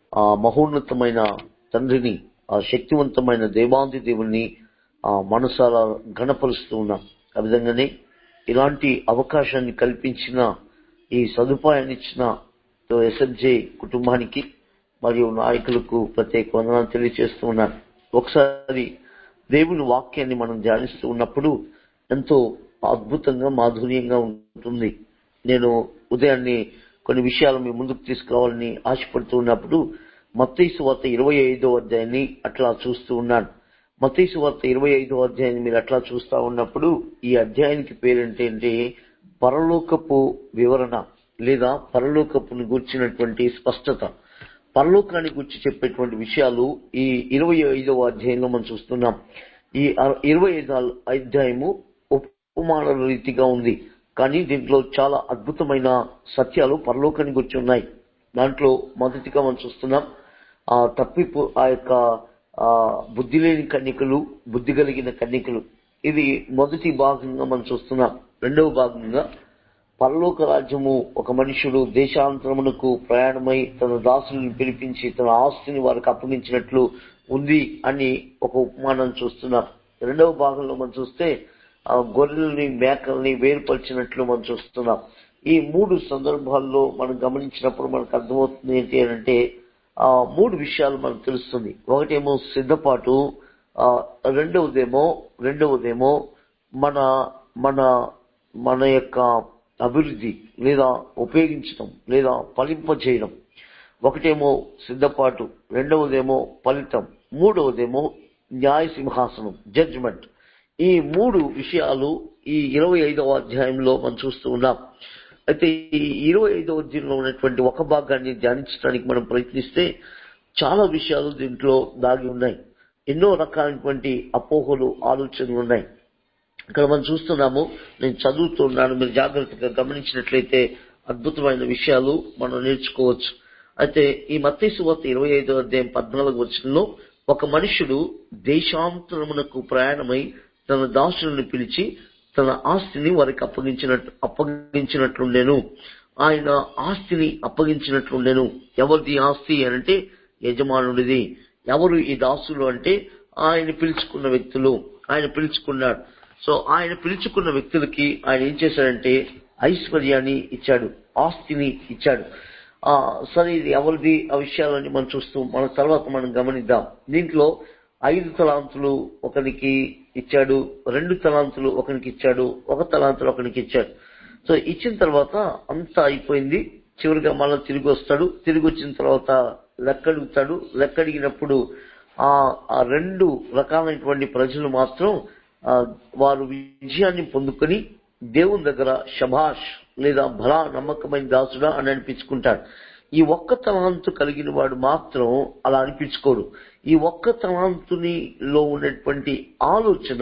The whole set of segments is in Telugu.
ఆ మహోన్నతమైన తండ్రిని ఆ శక్తివంతమైన దేవాంతి దేవుని ఆ మనసాల గణపరుస్తూ ఉన్నాం ఆ విధంగానే ఇలాంటి అవకాశాన్ని కల్పించిన ఈ సదుపాయాన్ని ఇచ్చిన ఎస్ఎఫ్జే కుటుంబానికి మరియు నాయకులకు ప్రత్యేక వందనాలు తెలియజేస్తూ ఉన్నాను ఒకసారి దేవుని వాక్యాన్ని మనం ధ్యానిస్తూ ఉన్నప్పుడు ఎంతో అద్భుతంగా మాధుర్యంగా ఉంటుంది నేను ఉదయాన్నే కొన్ని విషయాలు మీ ముందుకు తీసుకురావాలని ఆశపడుతూ ఉన్నప్పుడు మత్తైసు వార్త ఇరవై ఐదో అధ్యాయాన్ని అట్లా చూస్తూ ఉన్నాను మత్తైసు వార్త ఇరవై ఐదో అధ్యాయాన్ని మీరు అట్లా చూస్తా ఉన్నప్పుడు ఈ అధ్యాయానికి పేరేంటంటే పరలోకపు వివరణ లేదా పరలోకపుని గూర్చినటువంటి స్పష్టత పరలోకాన్ని గురించి చెప్పేటువంటి విషయాలు ఈ ఇరవై ఐదవ అధ్యాయంలో మనం చూస్తున్నాం ఈ అర- ఇరవై ఐదో అధ్యాయము ఉపమాన రీతిగా ఉంది కానీ దీంట్లో చాలా అద్భుతమైన సత్యాలు పరలోకాన్ని గురించి ఉన్నాయి దాంట్లో మొదటిగా మనం చూస్తున్నాం ఆ తప్పిపు ఆ యొక్క ఆ బుద్ధి లేని కన్యకలు బుద్ధి కలిగిన కన్యకలు ఇది మొదటి భాగంగా మనం చూస్తున్నాం రెండవ భాగంగా పరలోక రాజ్యము ఒక మనుషుడు దేశాంతరమునకు ప్రయాణమై తన దాసులను పిలిపించి తన ఆస్తిని వారికి అప్పగించినట్లు ఉంది అని ఒక ఉపమానం చూస్తున్నాం రెండవ భాగంలో మనం చూస్తే ఆ గొర్రెల్ని మేకల్ని వేరుపరిచినట్లు మనం చూస్తున్నాం ఈ మూడు సందర్భాల్లో మనం గమనించినప్పుడు మనకు అర్థమవుతుంది ఏంటి అని అంటే ఆ మూడు విషయాలు మనకు తెలుస్తుంది ఒకటేమో సిద్ధపాటు ఆ రెండవదేమో రెండవదేమో మన మన మన యొక్క అభివృద్ధి లేదా ఉపయోగించడం లేదా ఫలింపజేయడం ఒకటేమో సిద్ధపాటు రెండవదేమో ఫలితం మూడవదేమో న్యాయ సింహాసనం జడ్జిమెంట్ ఈ మూడు విషయాలు ఈ ఇరవై ఐదవ అధ్యాయంలో మనం చూస్తూ ఉన్నాం అయితే ఈ ఇరవై ఐదవ అధ్యాయంలో ఉన్నటువంటి ఒక భాగాన్ని ధ్యానించడానికి మనం ప్రయత్నిస్తే చాలా విషయాలు దీంట్లో దాగి ఉన్నాయి ఎన్నో రకాలైనటువంటి అపోహలు ఆలోచనలు ఉన్నాయి ఇక్కడ మనం చూస్తున్నాము నేను చదువుతున్నాను మీరు జాగ్రత్తగా గమనించినట్లయితే అద్భుతమైన విషయాలు మనం నేర్చుకోవచ్చు అయితే ఈ మత్తయి వార్త ఇరవై ఐదో అధ్యాయం పద్నాలుగు వచనంలో ఒక మనుషుడు దేశాంతరమునకు ప్రయాణమై తన దాసులను పిలిచి తన ఆస్తిని వారికి అప్పగించినట్టు అప్పగించినట్లుండెను ఆయన ఆస్తిని అప్పగించినట్లుండెను ఎవరిది ఆస్తి అనంటే యజమానుడిది ఎవరు ఈ దాసులు అంటే ఆయన పిలుచుకున్న వ్యక్తులు ఆయన పిలుచుకున్నాడు సో ఆయన పిలుచుకున్న వ్యక్తులకి ఆయన ఏం చేశాడంటే ఐశ్వర్యాన్ని ఇచ్చాడు ఆస్తిని ఇచ్చాడు ఆ సరే ఇది ఎవరిది ఆ విషయాలని మనం చూస్తూ మన తర్వాత మనం గమనిద్దాం దీంట్లో ఐదు తలాంతులు ఒకరికి ఇచ్చాడు రెండు తలాంతులు ఒకరికి ఇచ్చాడు ఒక తలాంతులు ఒకరికి ఇచ్చాడు సో ఇచ్చిన తర్వాత అంతా అయిపోయింది చివరిగా మళ్ళీ తిరిగి వస్తాడు తిరిగి వచ్చిన తర్వాత లెక్కడుగుతాడు లెక్కడిగినప్పుడు ఆ ఆ రెండు రకాలైనటువంటి ప్రజలు మాత్రం ఆ, వారు విజయాన్ని పొందుకొని దేవుని దగ్గర శభాష్ లేదా భలా నమ్మకమైన దాసుడా అని అనిపించుకుంటాడు ఈ ఒక్క తలాంతు కలిగిన వాడు మాత్రం అలా అనిపించుకోడు ఈ ఒక్క తలాంతుని లో ఉన్నటువంటి ఆలోచన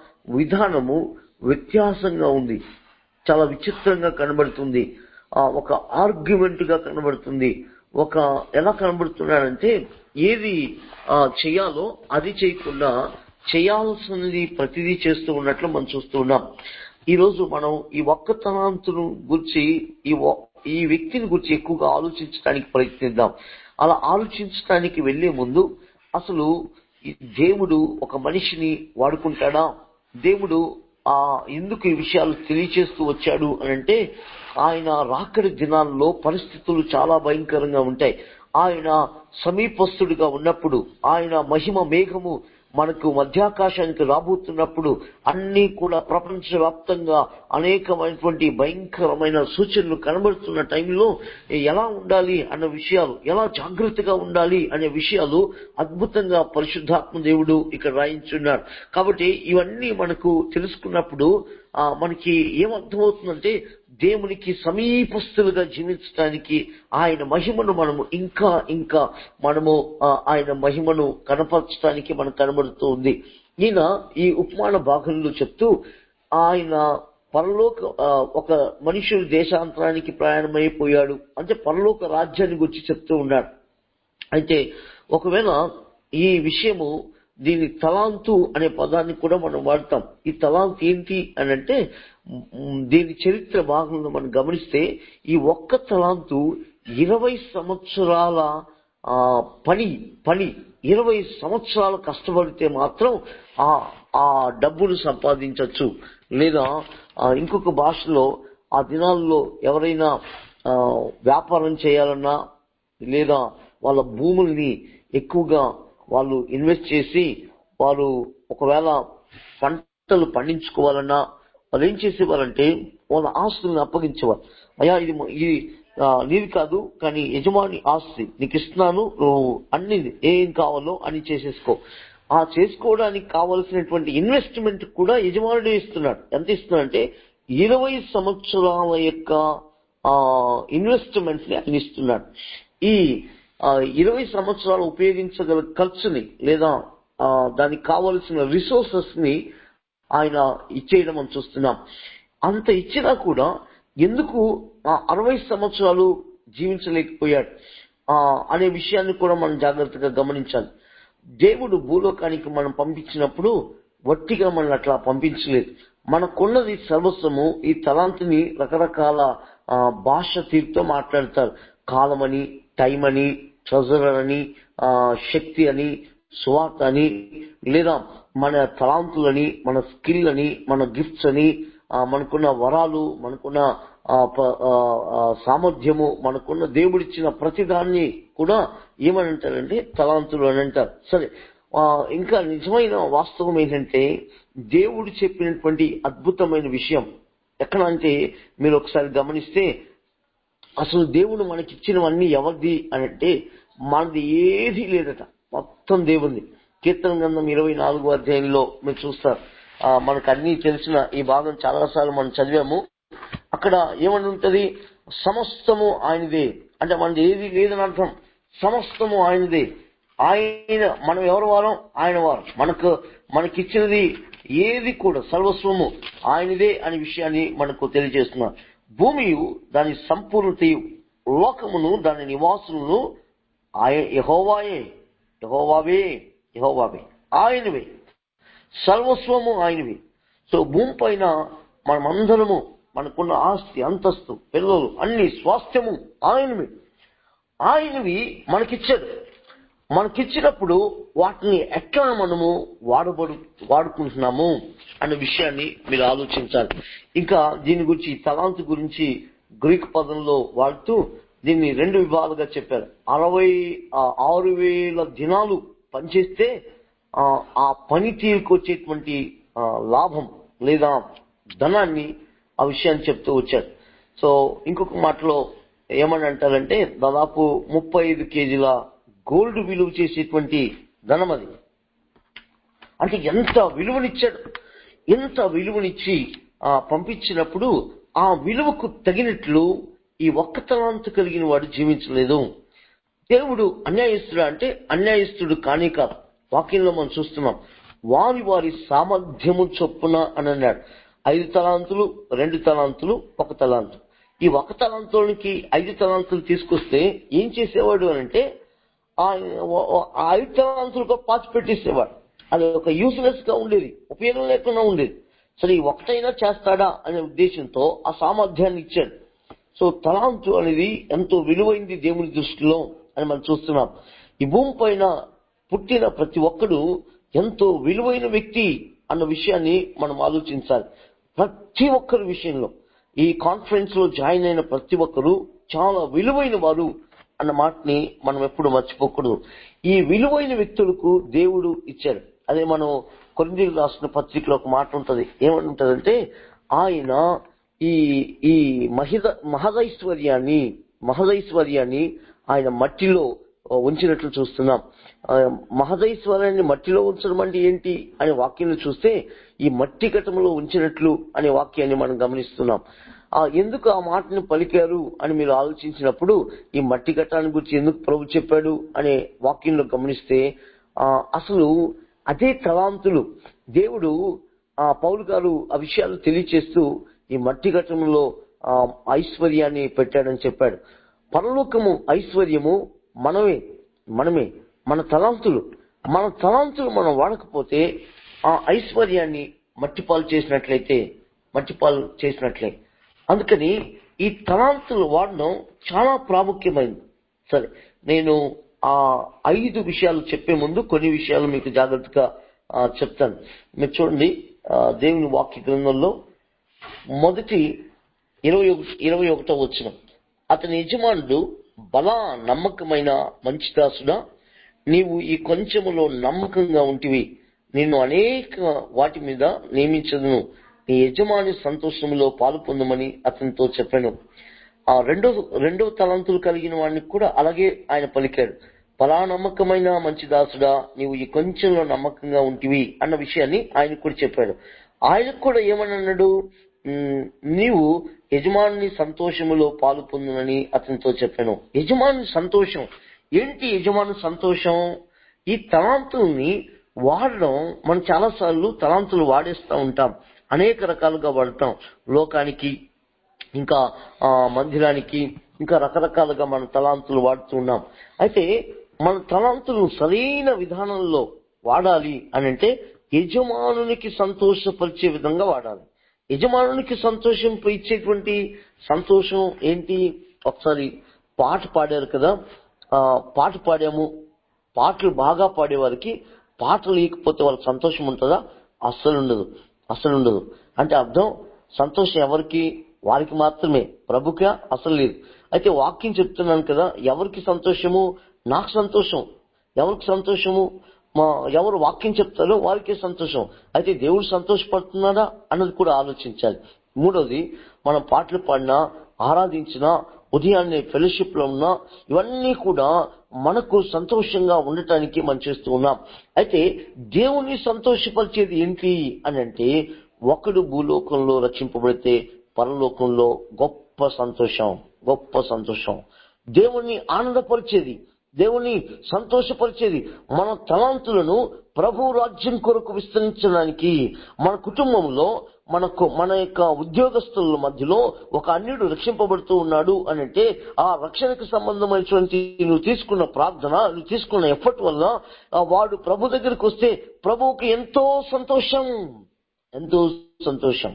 విధానము వ్యత్యాసంగా ఉంది చాలా విచిత్రంగా కనబడుతుంది ఆ ఒక ఆర్గ్యుమెంట్ గా కనబడుతుంది ఒక ఎలా కనబడుతున్నాడంటే ఏది ఆ, చేయాలో అది చేయకుండా చేయాల్సినది ప్రతిదీ చేస్తూ ఉన్నట్లు మనం చూస్తూ ఉన్నాం ఈ రోజు మనం ఈ ఒక్క తలాంతును గురించి ఈ ఒ- ఈ వ్యక్తిని గురించి ఎక్కువగా ఆలోచించడానికి ప్రయత్నిద్దాం అలా ఆలోచించడానికి వెళ్లే ముందు అసలు ఈ దేవుడు ఒక మనిషిని వాడుకుంటాడా దేవుడు ఆ ఎందుకు ఈ విషయాలు తెలియచేస్తూ వచ్చాడు అని అంటే ఆయన రాకడి దినాల్లో పరిస్థితులు చాలా భయంకరంగా ఉంటాయి ఆయన సమీపస్తుడిగా ఉన్నప్పుడు ఆయన మహిమ మేఘము మనకు మధ్యాకాశానికి రాబోతున్నప్పుడు అన్ని కూడా ప్రపంచవ్యాప్తంగా అనేకమైనటువంటి భయంకరమైన సూచనలు కనబడుతున్న టైంలో ఎలా ఉండాలి అన్న విషయాలు ఎలా జాగ్రత్తగా ఉండాలి అనే విషయాలు అద్భుతంగా పరిశుద్ధాత్మ దేవుడు ఇక్కడ రాయించున్నాడు కాబట్టి ఇవన్నీ మనకు తెలుసుకున్నప్పుడు ఆ, మనకి ఏమర్థమవుతుందంటే దేవునికి సమీపస్తులుగా జీవించడానికి ఆయన మహిమను మనము ఇంకా ఇంకా మనము ఆ, ఆయన మహిమను కనపరచడానికి మనకు కనబడుతూ ఉంది ఈయన ఈ ఉపమాన భాగంలో చెప్తూ ఆయన పరలోక ఆ, ఒక మనుషుడు దేశాంతరానికి ప్రయాణమైపోయాడు అంటే పరలోక రాజ్యాన్ని గురించి చెప్తూ ఉన్నాడు అయితే ఒకవేళ ఈ విషయము దీని తలాంతు అనే పదాన్ని కూడా మనం వాడతాం ఈ తలాంతు ఏంటి అని అంటే మ్, దీని చరిత్ర భాగంలో మనం గమనిస్తే ఈ ఒక్క తలాంతు ఇరవై సంవత్సరాల ఆ పని పని ఇరవై సంవత్సరాలు కష్టపడితే మాత్రం ఆ ఆ డబ్బును సంపాదించవచ్చు లేదా ఆ, ఇంకొక భాషలో ఆ దినాల్లో ఎవరైనా ఆ, వ్యాపారం చేయాలన్నా లేదా వాళ్ళ భూముల్ని ఎక్కువగా వాళ్ళు ఇన్వెస్ట్ చేసి వారు ఒకవేళ పంటలు పండించుకోవాలన్నా వాళ్ళు ఏం చేసేవారంటే వాళ్ళ ఆస్తుల్ని అప్పగించేవారు అయ్యా ఇది మ- ఇది ఆ, నీది కాదు కానీ యజమాని ఆస్తి నీకు ఇస్తున్నాను నువ్వు అన్ని ఏం కావాలో అని చేసేసుకో ఆ చేసుకోవడానికి కావలసినటువంటి ఇన్వెస్ట్మెంట్ కూడా యజమానుడే ఇస్తున్నాడు ఎంత ఇస్తున్నాడంటే ఇరవై సంవత్సరాల యొక్క ఇన్వెస్ట్మెంట్ ని ఆయన ఇస్తున్నాడు ఈ ఆ, ఇరవై సంవత్సరాలు ఉపయోగించగల ఖర్చుని లేదా ఆ, దానికి కావలసిన రిసోర్సెస్ ని ఆయన ఇచ్చేయడం మనం చూస్తున్నాం అంత ఇచ్చినా కూడా ఎందుకు ఆ అరవై సంవత్సరాలు జీవించలేకపోయాడు ఆ, అనే విషయాన్ని కూడా మనం జాగ్రత్తగా గమనించాలి దేవుడు భూలోకానికి మనం పంపించినప్పుడు వట్టిగా మనం అట్లా పంపించలేదు మనకున్నది సర్వస్వము ఈ తలాంతిని రకరకాల ఆ, భాష తీరుతో మాట్లాడతారు కాలమని టైం అని ట్రెజరర్ అని ఆ, శక్తి అని సువార్త అని లేదా మన తలాంతులని మన స్కిల్ అని మన గిఫ్ట్స్ అని ఆ, మనకున్న వరాలు మనకున్న ఆ, ప- ఆ, ఆ, సామర్థ్యము మనకున్న దేవుడిచ్చిన ప్రతిదాన్ని కూడా ఏమని అంటారంటే తలాంతులు అని అంటారు సరే ఆ, ఇంకా నిజమైన వాస్తవం ఏంటంటే దేవుడు చెప్పినటువంటి అద్భుతమైన విషయం ఎక్కడ అంటే మీరు ఒకసారి గమనిస్తే అసలు దేవుడు మనకిచ్చినవన్నీ ఎవరిది అని అంటే మనది ఏది లేదట మొత్తం దేవుంది కీర్తన గ్రంథం ఇరవై నాలుగో అధ్యాయంలో మీరు చూస్తారు ఆ, మనకు అన్ని తెలిసిన ఈ భాగం చాలాసార్లు మనం చదివాము అక్కడ ఏమని ఉంటది సమస్తము ఆయనదే అంటే మనది ఏది లేదని అర్థం సమస్తము ఆయనదే ఆయన మనం ఎవరు వారం ఆయన వారు మనకు మనకిచ్చినది ఏది కూడా సర్వస్వము ఆయనదే అనే విషయాన్ని మనకు తెలియజేస్తున్నారు భూమియు దాని సంపూర్ణతయు లోకమును దాని నివాసులను ఆయ యహోవాయే యహోవావే యహోవావే ఆయనవే సర్వస్వము ఆయనవి సో భూమి పైన మనమందరము మనకున్న ఆస్తి అంతస్తు పిల్లలు అన్ని స్వాస్థ్యము ఆయనవి ఆయనవి మనకిచ్చాడు మనకిచ్చినప్పుడు వాటిని ఎట్లా మనము వాడబడు వాడుకుంటున్నాము అనే విషయాన్ని మీరు ఆలోచించాలి ఇంకా దీని గురించి ఈ తలాంతు గురించి గ్రీక్ పదంలో వాడుతూ దీన్ని రెండు విభాగాలుగా చెప్పారు అరవై ఆ, ఆరు వేల దినాలు పనిచేస్తే ఆ, ఆ పనితీరుకు వచ్చేటువంటి ఆ, లాభం లేదా ధనాన్ని ఆ విషయాన్ని చెప్తూ వచ్చాడు సో ఇంకొక మాటలో ఏమని అంటారంటే దాదాపు ముప్పై ఐదు కేజీల గోల్డ్ విలువ చేసేటువంటి ధనం అది అంటే ఎంత విలువనిచ్చాడు ఎంత విలువనిచ్చి ఆ పంపించినప్పుడు ఆ విలువకు తగినట్లు ఈ ఒక్క తలాంతు కలిగిన వాడు జీవించలేదు దేవుడు అన్యాయస్తుడు అంటే అన్యాయస్తుడు కానీ కాదు వాక్యంలో మనం చూస్తున్నాం వారి వారి సామర్థ్యము చొప్పున అని అన్నాడు ఐదు తలాంతులు రెండు తలాంతులు ఒక తలాంతు ఈ ఒక తలాంతులకి ఐదు తలాంతులు తీసుకొస్తే ఏం చేసేవాడు అని అంటే ఆ ఆ ఐదు తలాంతులకు పాచి పెట్టేసేవాడు అది ఒక యూస్లెస్ గా ఉండేది ఉపయోగం లేకుండా ఉండేది సరే ఈ ఒకటైనా చేస్తాడా అనే ఉద్దేశంతో ఆ సామర్థ్యాన్ని ఇచ్చాడు సో తలాంతు అనేది ఎంతో విలువైంది దేవుని దృష్టిలో అని మనం చూస్తున్నాం ఈ భూమి పైన పుట్టిన ప్రతి ఒక్కడు ఎంతో విలువైన వ్యక్తి అన్న విషయాన్ని మనం ఆలోచించాలి ప్రతి ఒక్కరి విషయంలో ఈ కాన్ఫరెన్స్ లో జాయిన్ అయిన ప్రతి ఒక్కరు చాలా విలువైన వారు అన్న మాటని మనం ఎప్పుడు మర్చిపోకూడదు ఈ విలువైన వ్యక్తులకు దేవుడు ఇచ్చాడు అదే మనం కొన్ని రాసిన పత్రికలో ఒక మాట ఉంటది ఏమని ఉంటదంటే ఆయన ఈ ఈ మహిద మహదైశ్వర్యాన్ని మహదైశ్వర్యాన్ని ఆయన మట్టిలో ఉంచినట్లు చూస్తున్నాం ఆ, మహదైశ్వర్యాన్ని మట్టిలో ఉంచడం అంటే ఏంటి అనే వాక్యాన్ని చూస్తే ఈ మట్టి ఘటంలో ఉంచినట్లు అనే వాక్యాన్ని మనం గమనిస్తున్నాం ఆ ఎందుకు ఆ మాటను పలికారు అని మీరు ఆలోచించినప్పుడు ఈ మట్టి ఘటాన్ని గురించి ఎందుకు ప్రభు చెప్పాడు అనే వాక్యంలో గమనిస్తే ఆ అసలు అదే తలాంతులు దేవుడు ఆ పౌలు గారు ఆ విషయాలు తెలియచేస్తూ ఈ మట్టి ఘటంలో ఆ ఐశ్వర్యాన్ని పెట్టాడని చెప్పాడు పరలోకము ఐశ్వర్యము మనమే మనమే మన తలాంతులు మన తలాంతులు మనం వాడకపోతే ఆ ఐశ్వర్యాన్ని మట్టిపాలు చేసినట్లయితే మట్టిపాలు చేసినట్లే అందుకని ఈ తలాంతులు వాడడం చాలా ప్రాముఖ్యమైనది సరే నేను ఆ ఐదు విషయాలు చెప్పే ముందు కొన్ని విషయాలు మీకు జాగ్రత్తగా ఆ, చెప్తాను మీరు చూడండి ఆ, దేవుని వాక్య గ్రంథంలో మొదటి ఇరవై ఒకటి ఇరవై ఒకటో వచ్చిన అతని యజమానుడు బలా నమ్మకమైన మంచి దాసుడా నీవు ఈ కొంచెములో నమ్మకంగా ఉంటివి నిన్ను అనేక వాటి మీద నియమించదును నీ యజమాని సంతోషములో పాలు పొందమని అతనితో చెప్పాను ఆ రెండో రెండో తలంతులు కలిగిన వాడిని కూడా అలాగే ఆయన పలికాడు పలా నమ్మకమైన మంచి దాసుడా నీవు ఈ కొంచెంలో నమ్మకంగా ఉంటివి అన్న విషయాన్ని ఆయన కూడా చెప్పాడు ఆయనకు కూడా ఏమని అన్నాడు "ఉమ్, నీవు యజమాని సంతోషములో పాలు పొందునని అతనితో చెప్పాను యజమాని సంతోషం ఏంటి యజమాని సంతోషం ఈ తలాంతుల్ని వాడడం మనం చాలాసార్లు తలాంతులు వాడేస్తూ ఉంటాం అనేక రకాలుగా వాడతాం లోకానికి ఇంకా ఆ, మందిరానికి ఇంకా రకరకాలుగా మన తలాంతులు వాడుతూ ఉన్నాం అయితే మన తలాంతులను సరైన విధానంలో వాడాలి అని అంటే యజమానునికి సంతోషపరిచే విధంగా వాడాలి యజమానునికి సంతోషం ఇచ్చేటువంటి సంతోషం ఏంటి ఒకసారి పాట పాడారు కదా ఆ పాట పాడాము పాటలు బాగా పాడేవారికి పాటలు లేకపోతే వాళ్ళకి సంతోషం ఉంటుందా అస్సలు ఉండదు అస్సలు ఉండదు అంటే అర్థం సంతోషం ఎవరికి వారికి మాత్రమే ప్రభుకే అసలు లేదు అయితే వాక్యం చెప్తున్నాను కదా ఎవరికి సంతోషము నాకు సంతోషం ఎవరికి సంతోషము మా ఎవరు వాక్యం చెప్తారో వారికే సంతోషం అయితే దేవుడు సంతోషపడుతున్నాడా అన్నది కూడా ఆలోచించాలి మూడోది మనం పాటలు పాడినా ఆరాధించినా ఉదయాన్నే ఫెలోషిప్ లో ఉన్నా ఇవన్నీ కూడా మనకు సంతోషంగా ఉండటానికి మనం చేస్తూ ఉన్నాం అయితే దేవుని సంతోషపరిచేది ఏంటి అని అంటే ఒకడు భూలోకంలో రక్షింపబడితే పరలోకంలో గొప్ప సంతోషం గొప్ప సంతోషం దేవుణ్ణి ఆనందపరిచేది దేవుని సంతోషపరిచేది మన తలాంతులను ప్రభు రాజ్యం కొరకు విస్తరించడానికి మన కుటుంబంలో మనకు మన యొక్క ఉద్యోగస్తుల మధ్యలో ఒక అన్యుడు రక్షింపబడుతూ ఉన్నాడు అని అంటే ఆ రక్షణకు సంబంధమైనటువంటి నువ్వు తీసుకున్న ప్రార్థన నువ్వు తీసుకున్న ఎఫర్ట్ వల్ల ఆ వాడు ప్రభు దగ్గరికి వస్తే ప్రభువుకి ఎంతో సంతోషం ఎంతో సంతోషం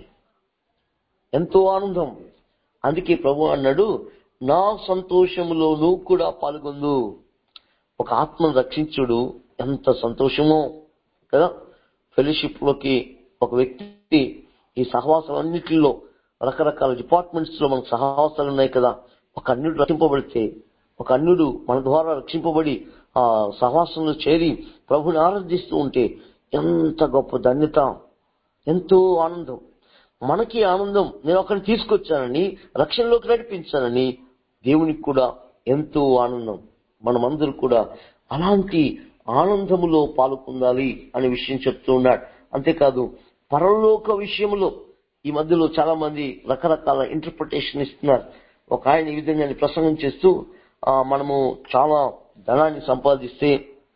ఎంతో ఆనందం అందుకే ప్రభు అన్నాడు నా సంతోషములో నువ్వు కూడా పాల్గొందు ఒక ఆత్మను రక్షించుడు ఎంత సంతోషమో కదా ఫెలోషిప్ లోకి ఒక వ్యక్తి ఈ సహవాసాలన్నిటిలో రకరకాల డిపార్ట్మెంట్స్ లో మనకు సహవాసాలు ఉన్నాయి కదా ఒక అన్యుడు రక్షింపబడితే ఒక అన్యుడు మన ద్వారా రక్షింపబడి ఆ సహవాసంలో చేరి ప్రభుని ఆరాధిస్తూ ఉంటే ఎంత గొప్ప ధన్యత ఎంతో ఆనందం మనకి ఆనందం నేను ఒకరిని తీసుకొచ్చానని రక్షణలోకి నడిపించానని దేవునికి కూడా ఎంతో ఆనందం మనమందరూ కూడా అలాంటి ఆనందములో పాల్పొందాలి అనే విషయం చెప్తూ ఉన్నాడు అంతేకాదు పరలోక విషయంలో ఈ మధ్యలో చాలా మంది రకరకాల ఇంటర్ప్రిటేషన్ ఇస్తున్నారు ఒక ఆయన ఈ విధంగా ప్రసంగం చేస్తూ ఆ, మనము చాలా ధనాన్ని సంపాదిస్తే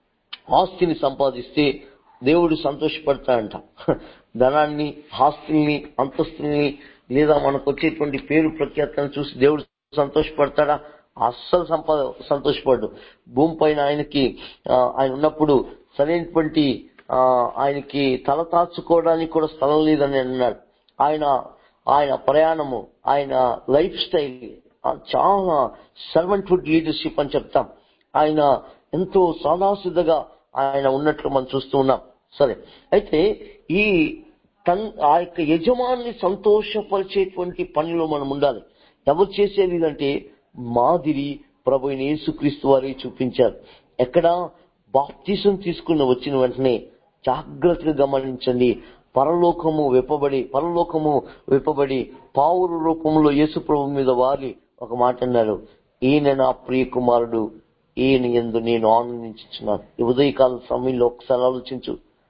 ఆస్తిని సంపాదిస్తే దేవుడు సంతోషపడతాడంట ధనాన్ని ఆస్తుల్ని అంతస్తుల్ని లేదా మనకు వచ్చేటువంటి పేరు ప్రఖ్యాతలను చూసి దేవుడు సంతోషపడతాడా అస్సలు సంపా సంతోషపడ్డు భూమి పైన ఆయనకి ఆ, ఆయన ఉన్నప్పుడు సరైనటువంటి ఆ, ఆయనకి తల తాచుకోవడానికి కూడా స్థలం లేదని అన్నాడు ఆయన ఆయన ప్రయాణము ఆయన లైఫ్ స్టైల్ ఆ, చాలా సర్వెంట్హుడ్ లీడర్షిప్ అని చెప్తాం ఆయన ఎంతో సాదాసిద్ధగా ఆయన ఉన్నట్లు మనం చూస్తూ ఉన్నాం సరే అయితే ఈ తన్ ఆ యొక్క యజమాని సంతోషపరిచేటువంటి పనిలో మనం ఉండాలి ఎవరు చేసేది అంటే మాదిరి ప్రభు అయిన యేసుక్రీస్తు వారి చూపించారు ఎక్కడ బాప్తీసం తీసుకున్న వచ్చిన వెంటనే జాగ్రత్తగా గమనించండి పరలోకము విప్పబడి పరలోకము విప్పబడి పావురు రూపంలో యేసు ప్రభు మీద వాలి ఒక మాట అన్నారు ఈయన నా ప్రియ కుమారుడు ఈయన ఎందు నేను ఆనందించున్నాను ఈ ఉదయకాల సమయంలో ఒకసారి ఆలోచించు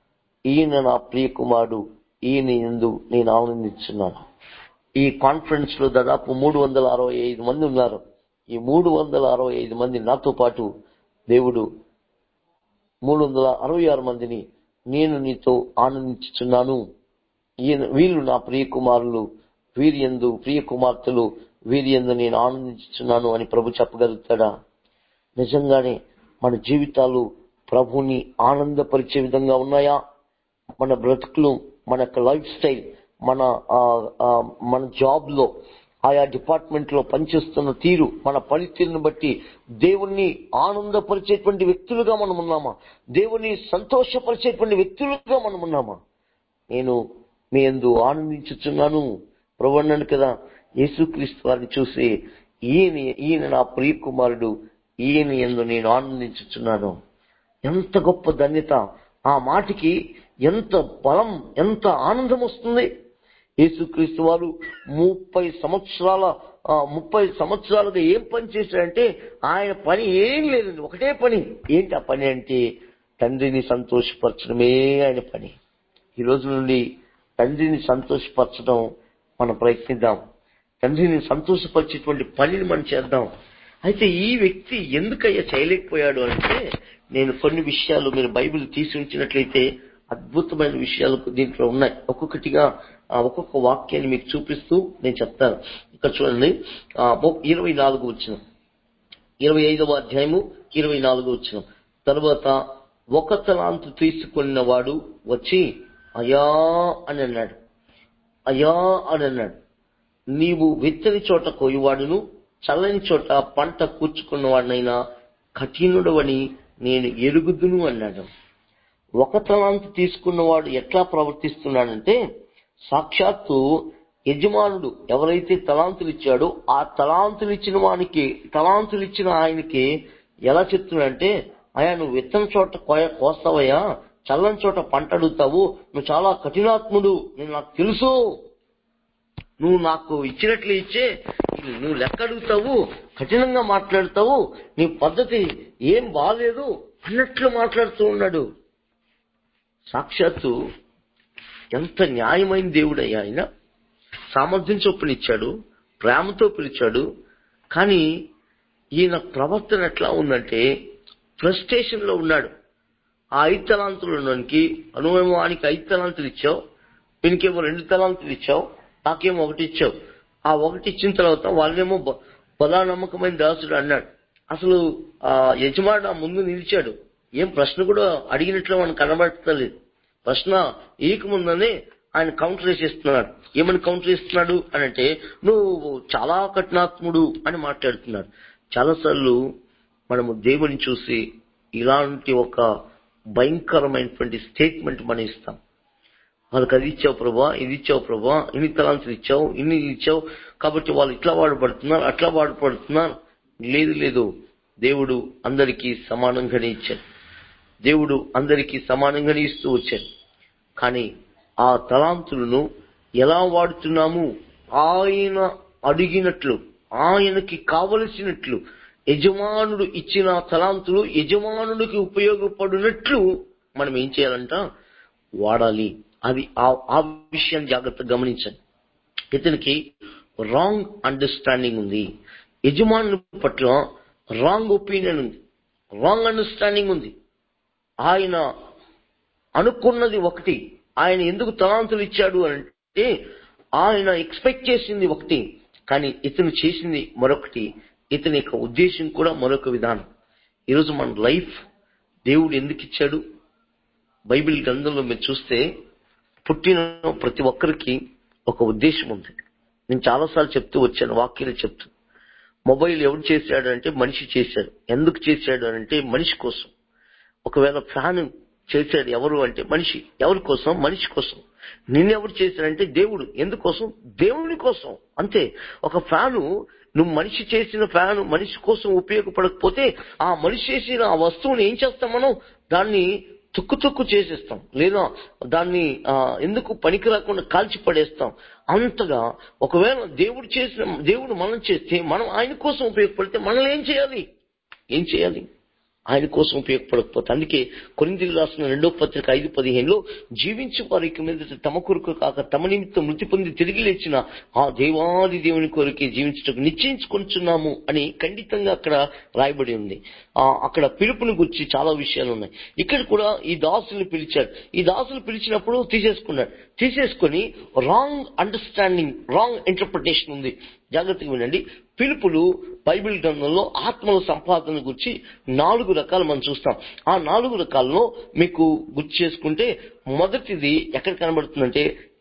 ఈయన నా ప్రియ కుమారుడు ఈయన ఎందు నేను ఆనందించున్నాను ఈ కాన్ఫరెన్స్ లో దాదాపు మూడు వందల అరవై ఐదు మంది ఉన్నారు ఈ మూడు వందల అరవై ఐదు మంది నాతో పాటు దేవుడు మూడు వందల అరవై ఆరు మందిని నేను నీతో ఆనందించుచున్నాను ఈయన వీళ్ళు నా ప్రియ కుమారులు వీరి ఎందు ప్రియ కుమార్తెలు వీరి ఎందు నేను ఆనందించుచున్నాను అని ప్రభు చెప్పగలుగుతాడా నిజంగానే మన జీవితాలు ప్రభుని ఆనందపరిచే విధంగా ఉన్నాయా మన బ్రతుకులు మన యొక్క లైఫ్ స్టైల్ మన ఆ, ఆ, మన జాబ్ లో ఆయా డిపార్ట్మెంట్ లో పనిచేస్తున్న తీరు మన పనితీరుని బట్టి దేవుణ్ణి ఆనందపరిచేటువంటి వ్యక్తులుగా మనం ఉన్నామా దేవుణ్ణి సంతోషపరిచేటువంటి వ్యక్తులుగా మనం ఉన్నామా నేను మీ ఎందు ఆనందించుచున్నాను ప్రభు అన్నాను కదా యేసుక్రీస్తు వారిని చూసి ఈయన ఈయన నా ప్రియ కుమారుడు ఈయన ఎందు నేను ఆనందించుచున్నాను ఎంత గొప్ప ధన్యత ఆ మాటికి ఎంత బలం ఎంత ఆనందం వస్తుంది యేసుక్రీస్తు వారు ముప్పై సంవత్సరాల ఆ, ముప్పై సంవత్సరాలుగా ఏం పని చేశాడంటే ఆయన పని ఏం లేదండి ఒకటే పని ఏంటి ఆ పని అంటే తండ్రిని సంతోషపరచడమే ఆయన పని ఈ రోజు నుండి తండ్రిని సంతోషపరచడం మనం ప్రయత్నిద్దాం తండ్రిని సంతోషపరిచేటువంటి పనిని మనం చేద్దాం అయితే ఈ వ్యక్తి ఎందుకయ్యా చేయలేకపోయాడు అంటే నేను కొన్ని విషయాలు మీరు బైబిల్ తీసి ఉంచినట్లయితే అద్భుతమైన విషయాలు దీంట్లో ఉన్నాయి ఒక్కొక్కటిగా ఆ, ఒక్కొక్క వాక్యాన్ని మీకు చూపిస్తూ నేను చెప్తాను ఇక్కడ చూడండి ఆ, మొ- ఇరవై నాలుగు వచ్చిన ఇరవై ఐదవ అధ్యాయము ఇరవై నాలుగు వచ్చిన తర్వాత ఒక తలాంతు తీసుకున్న వాడు వచ్చి అయా అని అన్నాడు అయా అని అన్నాడు నీవు విత్తని చోట కోయువాడును చల్లని చోట పంట కూర్చుకున్నవాడినైనా కఠినుడవని నేను ఎరుగుదును అన్నాడు ఒక తలాంతు తీసుకున్నవాడు ఎట్లా ప్రవర్తిస్తున్నాడంటే సాక్షాత్తు యజమానుడు ఎవరైతే తలాంతులు ఇచ్చాడో ఆ తలాంతులు ఇచ్చిన వానికి తలాంతులు ఇచ్చిన ఆయనకి ఎలా చెప్తున్నాడంటే అయా నువ్వు విత్తన చోట కోయ కోస్తావయ్యా చల్లని చోట పంట అడుగుతావు నువ్వు చాలా కఠినాత్ముడు నేను నాకు తెలుసు నువ్వు నాకు ఇచ్చినట్లు ఇచ్చే నువ్వు లెక్క అడుగుతావు కఠినంగా మాట్లాడతావు నీ పద్ధతి ఏం బాలేదు అన్నట్లు మాట్లాడుతూ ఉన్నాడు సాక్షాత్తు ఎంత న్యాయమైన దేవుడయ్యా ఆయన సామర్థ్యం చొప్పున ఇచ్చాడు ప్రేమతో పిలిచాడు కానీ ఈయన ప్రవర్తన ఎట్లా ఉందంటే ఫ్రస్ట్రేషన్ లో ఉన్నాడు ఆ ఐదు తలాంతులు ఉన్నవానికి అనువేమో వానికి ఐదు తలాంతులు ఇచ్చావు వీనికేమో రెండు తలాంతులు ఇచ్చావు నాకేమో ఒకటి ఇచ్చావు ఆ ఒకటి ఇచ్చిన తర్వాత వాళ్ళేమో బ- బలా నమ్మకమైన దాసుడు అన్నాడు అసలు ఆ యజమాడు ఆ ముందు నిలిచాడు ఏం ప్రశ్న కూడా అడిగినట్లు మనకు కనబడతలేదు ప్రశ్న ఈక ముందని ఆయన కౌంటర్ వేసేస్తున్నాడు ఏమని కౌంటర్ వేస్తున్నాడు అని అంటే నువ్వు చాలా కఠినాత్ముడు అని మాట్లాడుతున్నాడు చాలాసార్లు మనము దేవుని చూసి ఇలాంటి ఒక భయంకరమైనటువంటి స్టేట్మెంట్ మనం ఇస్తాం వాళ్ళకి అది ఇచ్చావు ప్రభా ఇది ఇచ్చావు ప్రభా ఇన్ని తలాంతులు ఇచ్చావు ఇన్ని ఇచ్చావు కాబట్టి వాళ్ళు ఇట్లా వాడబడుతున్నారు అట్లా వాడబడుతున్నారు లేదు లేదు దేవుడు అందరికీ సమానంగానే ఇచ్చాడు దేవుడు అందరికీ సమానంగానే ఇస్తూ వచ్చాడు కానీ ఆ తలాంతులను ఎలా వాడుతున్నాము ఆయన అడిగినట్లు ఆయనకి కావలసినట్లు యజమానుడు ఇచ్చిన తలాంతులు యజమానుడికి ఉపయోగపడినట్లు మనం ఏం చేయాలంట వాడాలి అది ఆ ఆ విషయాన్ని జాగ్రత్తగా గమనించండి ఇతనికి రాంగ్ అండర్స్టాండింగ్ ఉంది యజమానుల పట్ల రాంగ్ ఒపీనియన్ ఉంది రాంగ్ అండర్స్టాండింగ్ ఉంది ఆయన అనుకున్నది ఒకటి ఆయన ఎందుకు తలాంతులు ఇచ్చాడు అని అంటే ఆయన ఎక్స్పెక్ట్ చేసింది ఒకటి కానీ ఇతను చేసింది మరొకటి ఇతని యొక్క ఉద్దేశం కూడా మరొక విధానం ఈరోజు మన లైఫ్ దేవుడు ఎందుకు ఇచ్చాడు బైబిల్ గ్రంథంలో మీరు చూస్తే పుట్టిన ప్రతి ఒక్కరికి ఒక ఉద్దేశం ఉంది నేను చాలాసార్లు చెప్తూ వచ్చాను వాక్యాలు చెప్తూ మొబైల్ ఎవరు చేశాడు అంటే మనిషి చేశాడు ఎందుకు చేశాడు అని అంటే మనిషి కోసం ఒకవేళ ఫ్యాన్ చేశాడు ఎవరు అంటే మనిషి ఎవరి కోసం మనిషి కోసం నిన్నెవరు చేశాడంటే దేవుడు ఎందుకోసం దేవుని కోసం అంతే ఒక ఫ్యాను నువ్వు మనిషి చేసిన ఫ్యాన్ మనిషి కోసం ఉపయోగపడకపోతే ఆ మనిషి చేసిన ఆ వస్తువుని ఏం చేస్తాం మనం దాన్ని తుక్కు తుక్కు చేసేస్తాం లేదా దాన్ని ఆ, ఎందుకు పనికి రాకుండా కాల్చి పడేస్తాం అంతగా ఒకవేళ దేవుడు చేసిన దేవుడు మనం చేస్తే మనం ఆయన కోసం ఉపయోగపడితే మనల్ని ఏం చేయాలి ఏం చేయాలి ఆయన కోసం ఉపయోగపడకపోతే అందుకే కొరింథీలు రాసిన రెండో పత్రిక ఐదు పదిహేనులో జీవించు వారికి మీద తమ కొరకు కాక తమ నిమిత్తం మృతి పొంది తిరిగి లేచిన ఆ దేవాది దేవుని కొరకే జీవించటకు నిశ్చయించుకొనిచున్నాము అని ఖండితంగా అక్కడ రాయబడి ఉంది ఆ అక్కడ పిలుపుని గురించి చాలా విషయాలు ఉన్నాయి ఇక్కడ కూడా ఈ దాసుల్ని పిలిచాడు ఈ దాసులు పిలిచినప్పుడు తీసేసుకున్నాడు తీసేసుకొని రాంగ్ అండర్స్టాండింగ్ రాంగ్ ఇంటర్ప్రిటేషన్ ఉంది జాగ్రత్తగా వినండి పిలుపులు బైబిల్ గ్రంథంలో ఆత్మల సంపాదన గురించి నాలుగు రకాలు మనం చూస్తాం ఆ నాలుగు రకాలను మీకు గుర్తు చేసుకుంటే మొదటిది ఎక్కడ కనబడుతుందంటే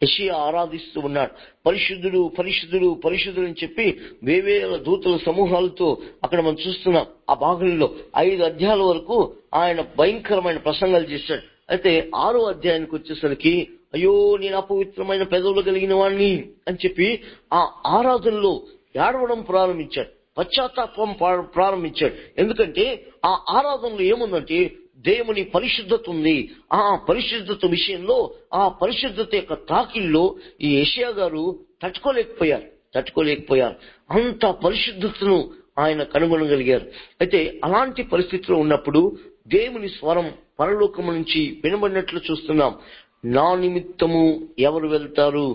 యషియా ఆరాధిస్తూ ఉన్నాడు పరిశుద్ధుడు పరిశుద్ధుడు పరిశుద్ధుడు అని చెప్పి వేవేల దూతల సమూహాలతో అక్కడ మనం చూస్తున్నాం ఆ భాగంలో ఐదు అధ్యాయాల వరకు ఆయన భయంకరమైన ప్రసంగాలు చేశాడు అయితే ఆరో అధ్యాయానికి వచ్చేసరికి అయ్యో నేను అపవిత్రమైన పెదవులు కలిగిన వాణ్ణి అని చెప్పి ఆ ఆరాధనలో ఏడవడం ప్రారంభించాడు పశ్చాత్తాపం ప్రా- ప్రారంభించాడు ఎందుకంటే ఆ ఆరాధనలో ఏముందంటే దేవుని పరిశుద్ధత ఉంది ఆ పరిశుద్ధత విషయంలో ఆ పరిశుద్ధత యొక్క తాకిల్లో ఈ ఏషియా గారు తట్టుకోలేకపోయారు తట్టుకోలేకపోయారు అంత పరిశుద్ధతను ఆయన కనుగొనగలిగారు అయితే అలాంటి పరిస్థితిలో ఉన్నప్పుడు దేవుని స్వరం పరలోకము నుంచి వినబడినట్లు చూస్తున్నాం నా నిమిత్తము ఎవరు వెళ్తారు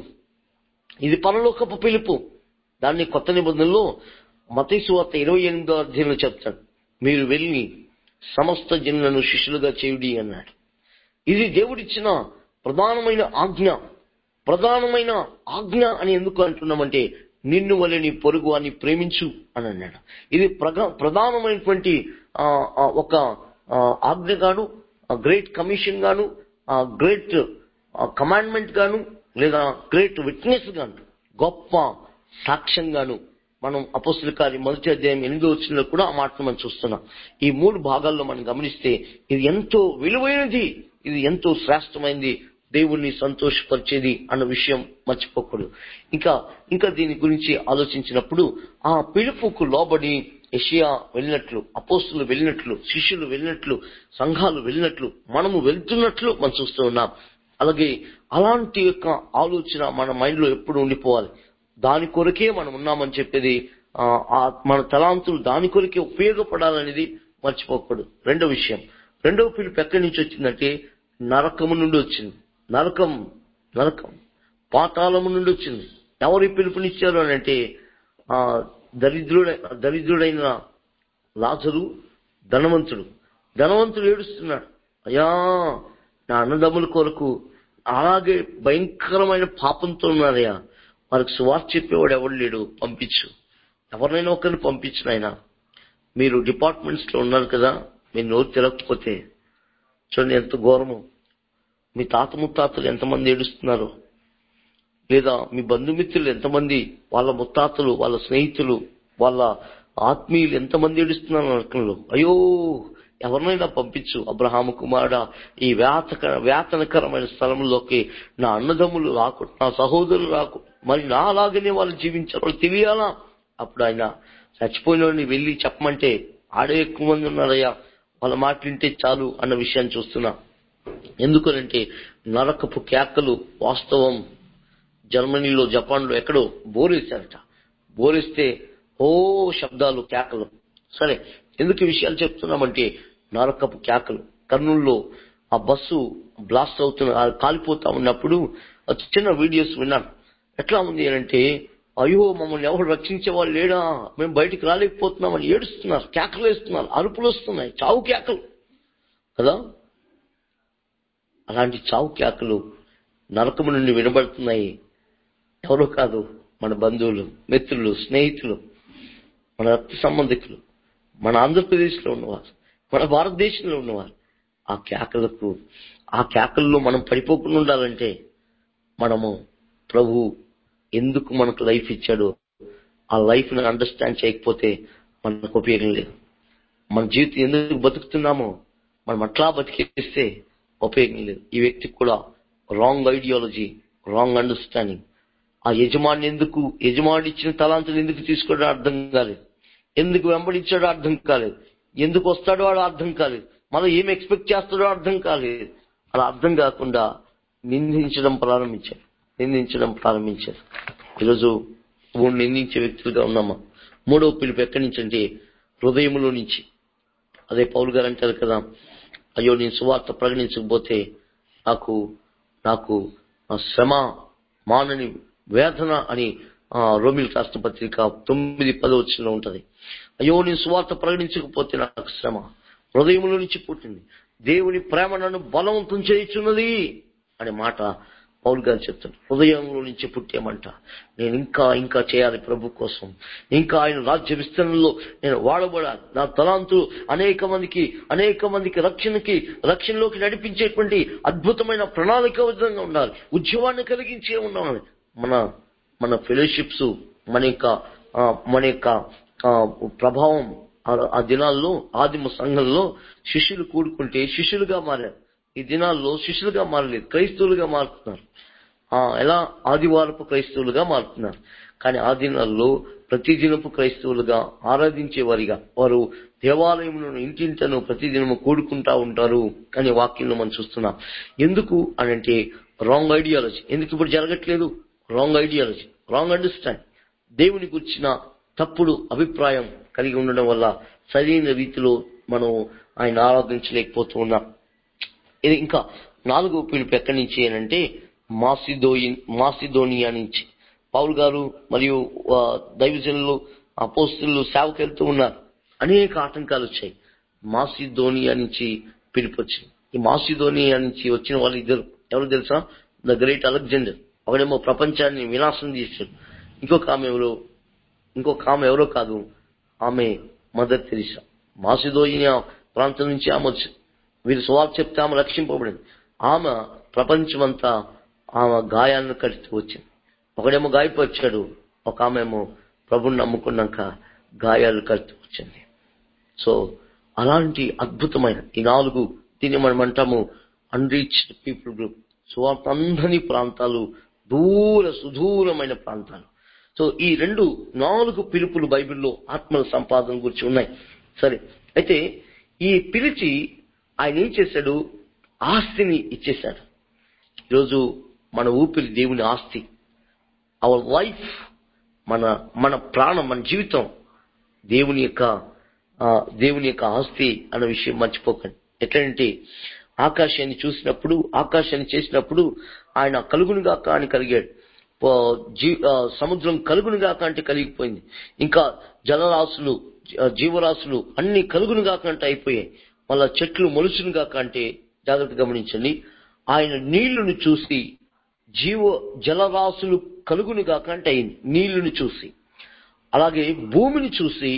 ఇది పరలోకపు పిలుపు దాన్ని కొత్త నిబంధనలో మతైసు వార్త ఇరవై ఎనిమిదో అధ్యాయంలో చెప్తాడు మీరు వెళ్ళి సమస్త జనులను శిష్యులుగా చేయుడి అన్నాడు ఇది దేవుడిచ్చిన ప్రధానమైన ఆజ్ఞ ప్రధానమైన ఆజ్ఞ అని ఎందుకు అంటున్నామంటే నిన్ను వలె నీ పొరుగు అని ప్రేమించు అని అన్నాడు ఇది ప్రగా- ప్రధానమైనటువంటి ఆ, ఆ, ఒక ఆ, ఆజ్ఞ గాను గ్రేట్ కమిషన్ గాను గ్రేట్ కమాండ్మెంట్ గాను లేదా గ్రేట్ విట్నెస్ గాను గొప్ప సాక్ష్యంగాను మనం అపోస్తుల కార్యం మొదటి అధ్యాయం ఎనిమిదో వచ్చిన కూడా ఆ మాటను మనం చూస్తున్నాం ఈ మూడు భాగాల్లో మనం గమనిస్తే ఇది ఎంతో విలువైనది ఇది ఎంతో శ్రేష్టమైనది దేవుణ్ణి సంతోషపరిచేది అన్న విషయం మర్చిపోకూడదు ఇంకా ఇంకా దీని గురించి ఆలోచించినప్పుడు ఆ పిలుపుకు లోబడి యెషయా వెళ్ళినట్లు అపోస్తులు వెళ్ళినట్లు శిష్యులు వెళ్ళినట్లు సంఘాలు వెళ్ళినట్లు మనము వెళ్తున్నట్లు మనం చూస్తూ ఉన్నాం అలాగే అలాంటి యొక్క ఆలోచన మన మైండ్ లో ఎప్పుడు ఉండిపోవాలి దాని కొరకే మనం ఉన్నామని చెప్పేది ఆ, ఆ మన తలాంతులు దాని కొరకే ఉపయోగపడాలనేది మర్చిపోకూడదు రెండో విషయం రెండవ పిలుపు ఎక్కడి నుంచి వచ్చిందంటే నరకము నుండి వచ్చింది నరకం నరకం పాతాళము నుండి వచ్చింది ఎవరు ఈ పిలుపునిచ్చారు అని అంటే ఆ దరిద్రుడ దరిద్రుడైన లాజరు ధనవంతుడు ధనవంతుడు ఏడుస్తున్నాడు అయ్యా నా అన్నదమ్ముల కొరకు అలాగే భయంకరమైన పాపంతో ఉన్నారయ్యా వారికి సువార్త చెప్పేవాడు ఎవడు లేడు పంపించు ఎవరినైనా ఒకరిని పంపించు నాయనా మీరు డిపార్ట్మెంట్స్ లో ఉన్నారు కదా మీరు నోరు తిరగకపోతే చూడండి ఎంత ఘోరము మీ తాత ముత్తాతలు ఎంతమంది ఏడుస్తున్నారు లేదా మీ బంధుమిత్రులు ఎంతమంది వాళ్ళ ముత్తాతలు వాళ్ళ స్నేహితులు వాళ్ళ ఆత్మీయులు ఎంతమంది ఏడుస్తున్నారు నరకంలో అయ్యో ఎవరినైనా పంపించు అబ్రహాము కుమారుడా ఈ వేతక వేతనకరమైన స్థలంలోకి నా అన్నదమ్ములు రాకు నా సహోదరులు రాకు మరి నా అలాగనే వాళ్ళు జీవించారు వాళ్ళు తెలియాలా అప్పుడు ఆయన చచ్చిపోయిన వాడిని వెళ్ళి చెప్పమంటే ఆడే ఎక్కువ మంది ఉన్నారయ్యా వాళ్ళ మాట వింటే చాలు అన్న విషయాన్ని చూస్తున్నా ఎందుకనంటే నరకపు కేకలు వాస్తవం జర్మనీలో జపాన్లో ఎక్కడో బోరేశారట బోరేస్తే ఓ శబ్దాలు కేకలు సరే ఎందుకు ఈ విషయాలు చెప్తున్నామంటే నరకపు కేకలు కర్నూల్లో ఆ బస్సు బ్లాస్ట్ అవుతున్న ఆ కాలిపోతా ఉన్నప్పుడు ఆ చిన్న వీడియోస్ విన్నాను ఎట్లా ఉంది అంటే అయ్యో మమ్మల్ని ఎవరు రక్షించే వాళ్ళు లేడా మేము బయటికి రాలేకపోతున్నామని ఏడుస్తున్నారు కేకలు వేస్తున్నారు అరుపులు వస్తున్నాయి చావు కేకలు కదా అలాంటి చావు కేకలు నరకము నుండి వినబడుతున్నాయి ఎవరో కాదు మన బంధువులు మిత్రులు స్నేహితులు మన రక్త సంబంధికులు మన ఆంధ్రప్రదేశ్లో ఉన్నవారు మన భారతదేశంలో ఉన్నవారు ఆ కేకలకు ఆ కేకల్లో మనం పడిపోకుండా ఉండాలంటే మనము ప్రభు ఎందుకు మనకు లైఫ్ ఇచ్చాడో ఆ లైఫ్ ని అండర్స్టాండ్ చేయకపోతే మనకు ఉపయోగం లేదు మన జీవితం ఎందుకు బతుకుతున్నామో మనం అట్లా బతికేస్తే ఉపయోగం లేదు ఈ వ్యక్తికి కూడా రాంగ్ ఐడియాలజీ రాంగ్ అండర్స్టాండింగ్ ఆ యజమాని ఎందుకు యజమాని ఇచ్చిన తలాంతులు ఎందుకు తీసుకోవడం అర్థం కాలేదు ఎందుకు వెంబడించాడో అర్థం కాలేదు ఎందుకు వస్తాడో వాడు అర్థం కాలేదు మనం ఏం ఎక్స్పెక్ట్ చేస్తాడో అర్థం కాలేదు అలా అర్థం కాకుండా నిందించడం ప్రారంభించారు నిందించడం ప్రారంభించారు ఈరోజు మూడు నిందించే వ్యక్తులుగా ఉన్నామా మూడవ పిలుపు ఎక్కడి నుంచి అంటే హృదయములో నుంచి అదే పౌలు గారు అంటారు కదా అయ్యో నేను సువార్త ప్రకటించకపోతే నాకు నాకు ఆ శ్రమ మానని వేదన అని ఆ, రోమిల్ రాష్ట్ర పత్రిక తొమ్మిది పదవచ్చులో ఉంటది అయ్యో నేను సువార్త ప్రకటించకపోతే నాకు శ్రమ హృదయములో నుంచి పుట్టింది దేవుని ప్రేమ నన్ను బలవంతం చేయుచున్నది అనే మాట పౌల్ గారు చెప్తాడు హృదయంలో నుంచి పుట్టేమంట నేను ఇంకా ఇంకా చేయాలి ప్రభు కోసం ఇంకా ఆయన రాజ్య విస్తరణలో నేను వాడబడాలి నా తలాంతులు అనేక మందికి అనేక మందికి రక్షణకి రక్షణలోకి నడిపించేటువంటి అద్భుతమైన ప్రణాళిక విధంగా ఉండాలి ఉద్యమాన్ని కలిగించే ఉండాలి మన మన ఫెలోషిప్స్ మన యొక్క ఆ, మన యొక్క ఆ, ప్రభావం ఆ- ఆ దినాల్లో ఆదిమ సంఘంలో శిష్యులు కూడుకుంటే శిష్యులుగా మారారు ఈ దినాల్లో శిష్యులుగా మారలేదు క్రైస్తవులుగా మారుతున్నారు ఆ, ఎలా ఆదివారపు క్రైస్తవులుగా మారుతున్నారు కానీ ఆ దినాల్లో ప్రతి దినపు క్రైస్తవులుగా ఆరాధించేవారిగా వారు దేవాలయంలో ఇంటింటను ప్రతిదినము కూడుకుంటా ఉంటారు అనే వాక్యంలో మనం చూస్తున్నాం ఎందుకు అని అంటే రాంగ్ ఐడియాలజీ ఎందుకు ఇప్పుడు జరగట్లేదు రాంగ్ ఐడియాలజీ రాంగ్ అండర్స్టాండ్ దేవుని గురించిన తప్పుడు అభిప్రాయం కలిగి ఉండడం వల్ల సరైన రీతిలో మనం ఆయన ఆరాధించలేకపోతూ ఉన్నాం ఇది ఇంకా నాలుగో పిలుపు ఎక్కడి నుంచి అంటే మాసిదోయి మాసిదోనియా నుంచి పౌల్ గారు మరియు ఆ, దైవజనులు అపోస్తులు సేవకు వెళ్తూ ఉన్నారు అనేక ఆటంకాలు వచ్చాయి మాసిదోనియా నుంచి పిలుపు వచ్చింది ఈ మాసిదోనియా నుంచి వచ్చిన వాళ్ళు ఇద్దరు ఎవరు తెలుసా ద గ్రేట్ అలెగ్జాండర్ ఒకడేమో ప్రపంచాన్ని వినాశనం చేశాడు ఇంకొక ఆమె ఎవరో ఇంకొక ఆమె ఎవరో కాదు ఆమె మదర్ తెరిసా మాసిదోనియా ప్రాంతం నుంచి ఆమె వచ్చింది వీరు సువార్త చెప్తే ఆమె రక్షింపబడింది ఆమె ప్రపంచమంతా ఆమె గాయాలను కడుతూ వచ్చింది ఒకడేమో గాయపరిచాడు ఒక ఆమె ఏమో ప్రభుని నమ్ముకున్నాక గాయాలు కడుతూ వచ్చింది సో అలాంటి అద్భుతమైన ఈ నాలుగు దీన్ని మనం అంటాము అన్రీచ్డ్ పీపుల్ గ్రూప్ సువార్త అందని ప్రాంతాలు దూర సుదూరమైన ప్రాంతాలు సో ఈ రెండు నాలుగు పిలుపులు బైబిల్లో ఆత్మల సంపాదన గురించి ఉన్నాయి సరే అయితే ఈ పిలిచి ఆయన ఏం చేశాడు ఆస్తిని ఇచ్చేశాడు ఈరోజు మన ఊపిరి దేవుని ఆస్తి అవర్ లైఫ్ మన మన ప్రాణం మన జీవితం దేవుని యొక్క ఆ, దేవుని యొక్క ఆస్తి అన్న విషయం మర్చిపోకండి ఎట్లంటే ఆకాశాన్ని చూసినప్పుడు ఆకాశాన్ని చేసినప్పుడు ఆయన కలుగునుగాక అని కలిగాడు పో- జీ- ఆ, సముద్రం కలుగునుగాక అంటే కలిగిపోయింది ఇంకా జలరాశులు జ- జీవరాశులు అన్ని కలుగునుగాక అంటే అయిపోయాయి మళ్ళా చెట్లు మొలుచునుగాక అంటే జాగ్రత్త గమనించండి ఆయన నీళ్లను చూసి జీవ జలరాశులు కలుగునుగాక అంటే అయింది నీళ్లను చూసి అలాగే భూమిని చూసి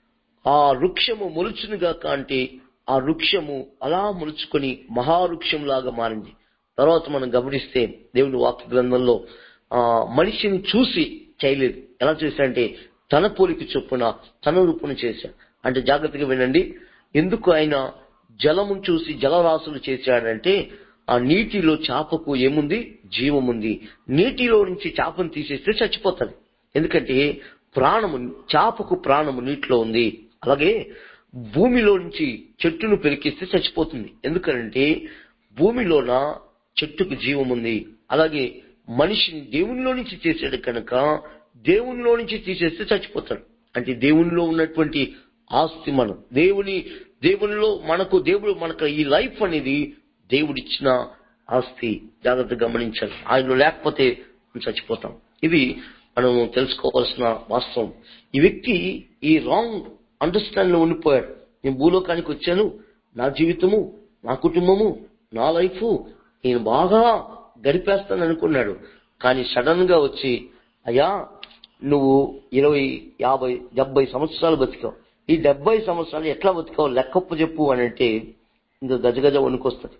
ఆ వృక్షము మొలుచునుగాక అంటే ఆ వృక్షము అలా మొలుచుకొని మహావృక్షం లాగా మారింది తర్వాత మనం గమనిస్తే దేవుని వాక్య గ్రంథంలో ఆ మనిషిని చూసి చేయలేదు ఎలా చేశాడంటే తన పోలిక చొప్పున తన రూపును చేశాడు అంటే జాగ్రత్తగా వినండి ఎందుకు ఆయన జలము చూసి జలరాశులు చేశాడంటే ఆ నీటిలో చేపకు ఏముంది జీవముంది నీటిలో నుంచి చేపను తీసేస్తే చచ్చిపోతుంది ఎందుకంటే ప్రాణము చేపకు ప్రాణము నీటిలో ఉంది అలాగే భూమిలో నుంచి చెట్టును పెరికిస్తే చచ్చిపోతుంది ఎందుకంటే భూమిలోన చెట్టుకు జీవం ఉంది అలాగే మనిషిని దేవునిలో నుంచి చేసాడు కనుక దేవునిలో నుంచి తీసేస్తే చచ్చిపోతాడు అంటే దేవునిలో ఉన్నటువంటి ఆస్తి మనం దేవుని దేవునిలో మనకు దేవుడు మనకు ఈ లైఫ్ అనేది దేవుడిచ్చిన ఆస్తి జాగ్రత్త గమనించాలి ఆయనలో లేకపోతే మనం చచ్చిపోతాం ఇది మనం తెలుసుకోవాల్సిన వాస్తవం ఈ వ్యక్తి ఈ రాంగ్ అండర్స్టాండ్ లో ఉండిపోయాడు నేను భూలోకానికి వచ్చాను నా జీవితము నా కుటుంబము నా లైఫ్ నేను బాగా గడిపేస్తాను అనుకున్నాడు కానీ సడన్ గా వచ్చి అయ్యా నువ్వు ఇరవై యాభై డెబ్బై సంవత్సరాలు బతికావు ఈ డెబ్బై సంవత్సరాలు ఎట్లా బతికావు లెక్కప్పు చెప్పు అని అంటే ఇంకా గజగజ వణుకొస్తుంది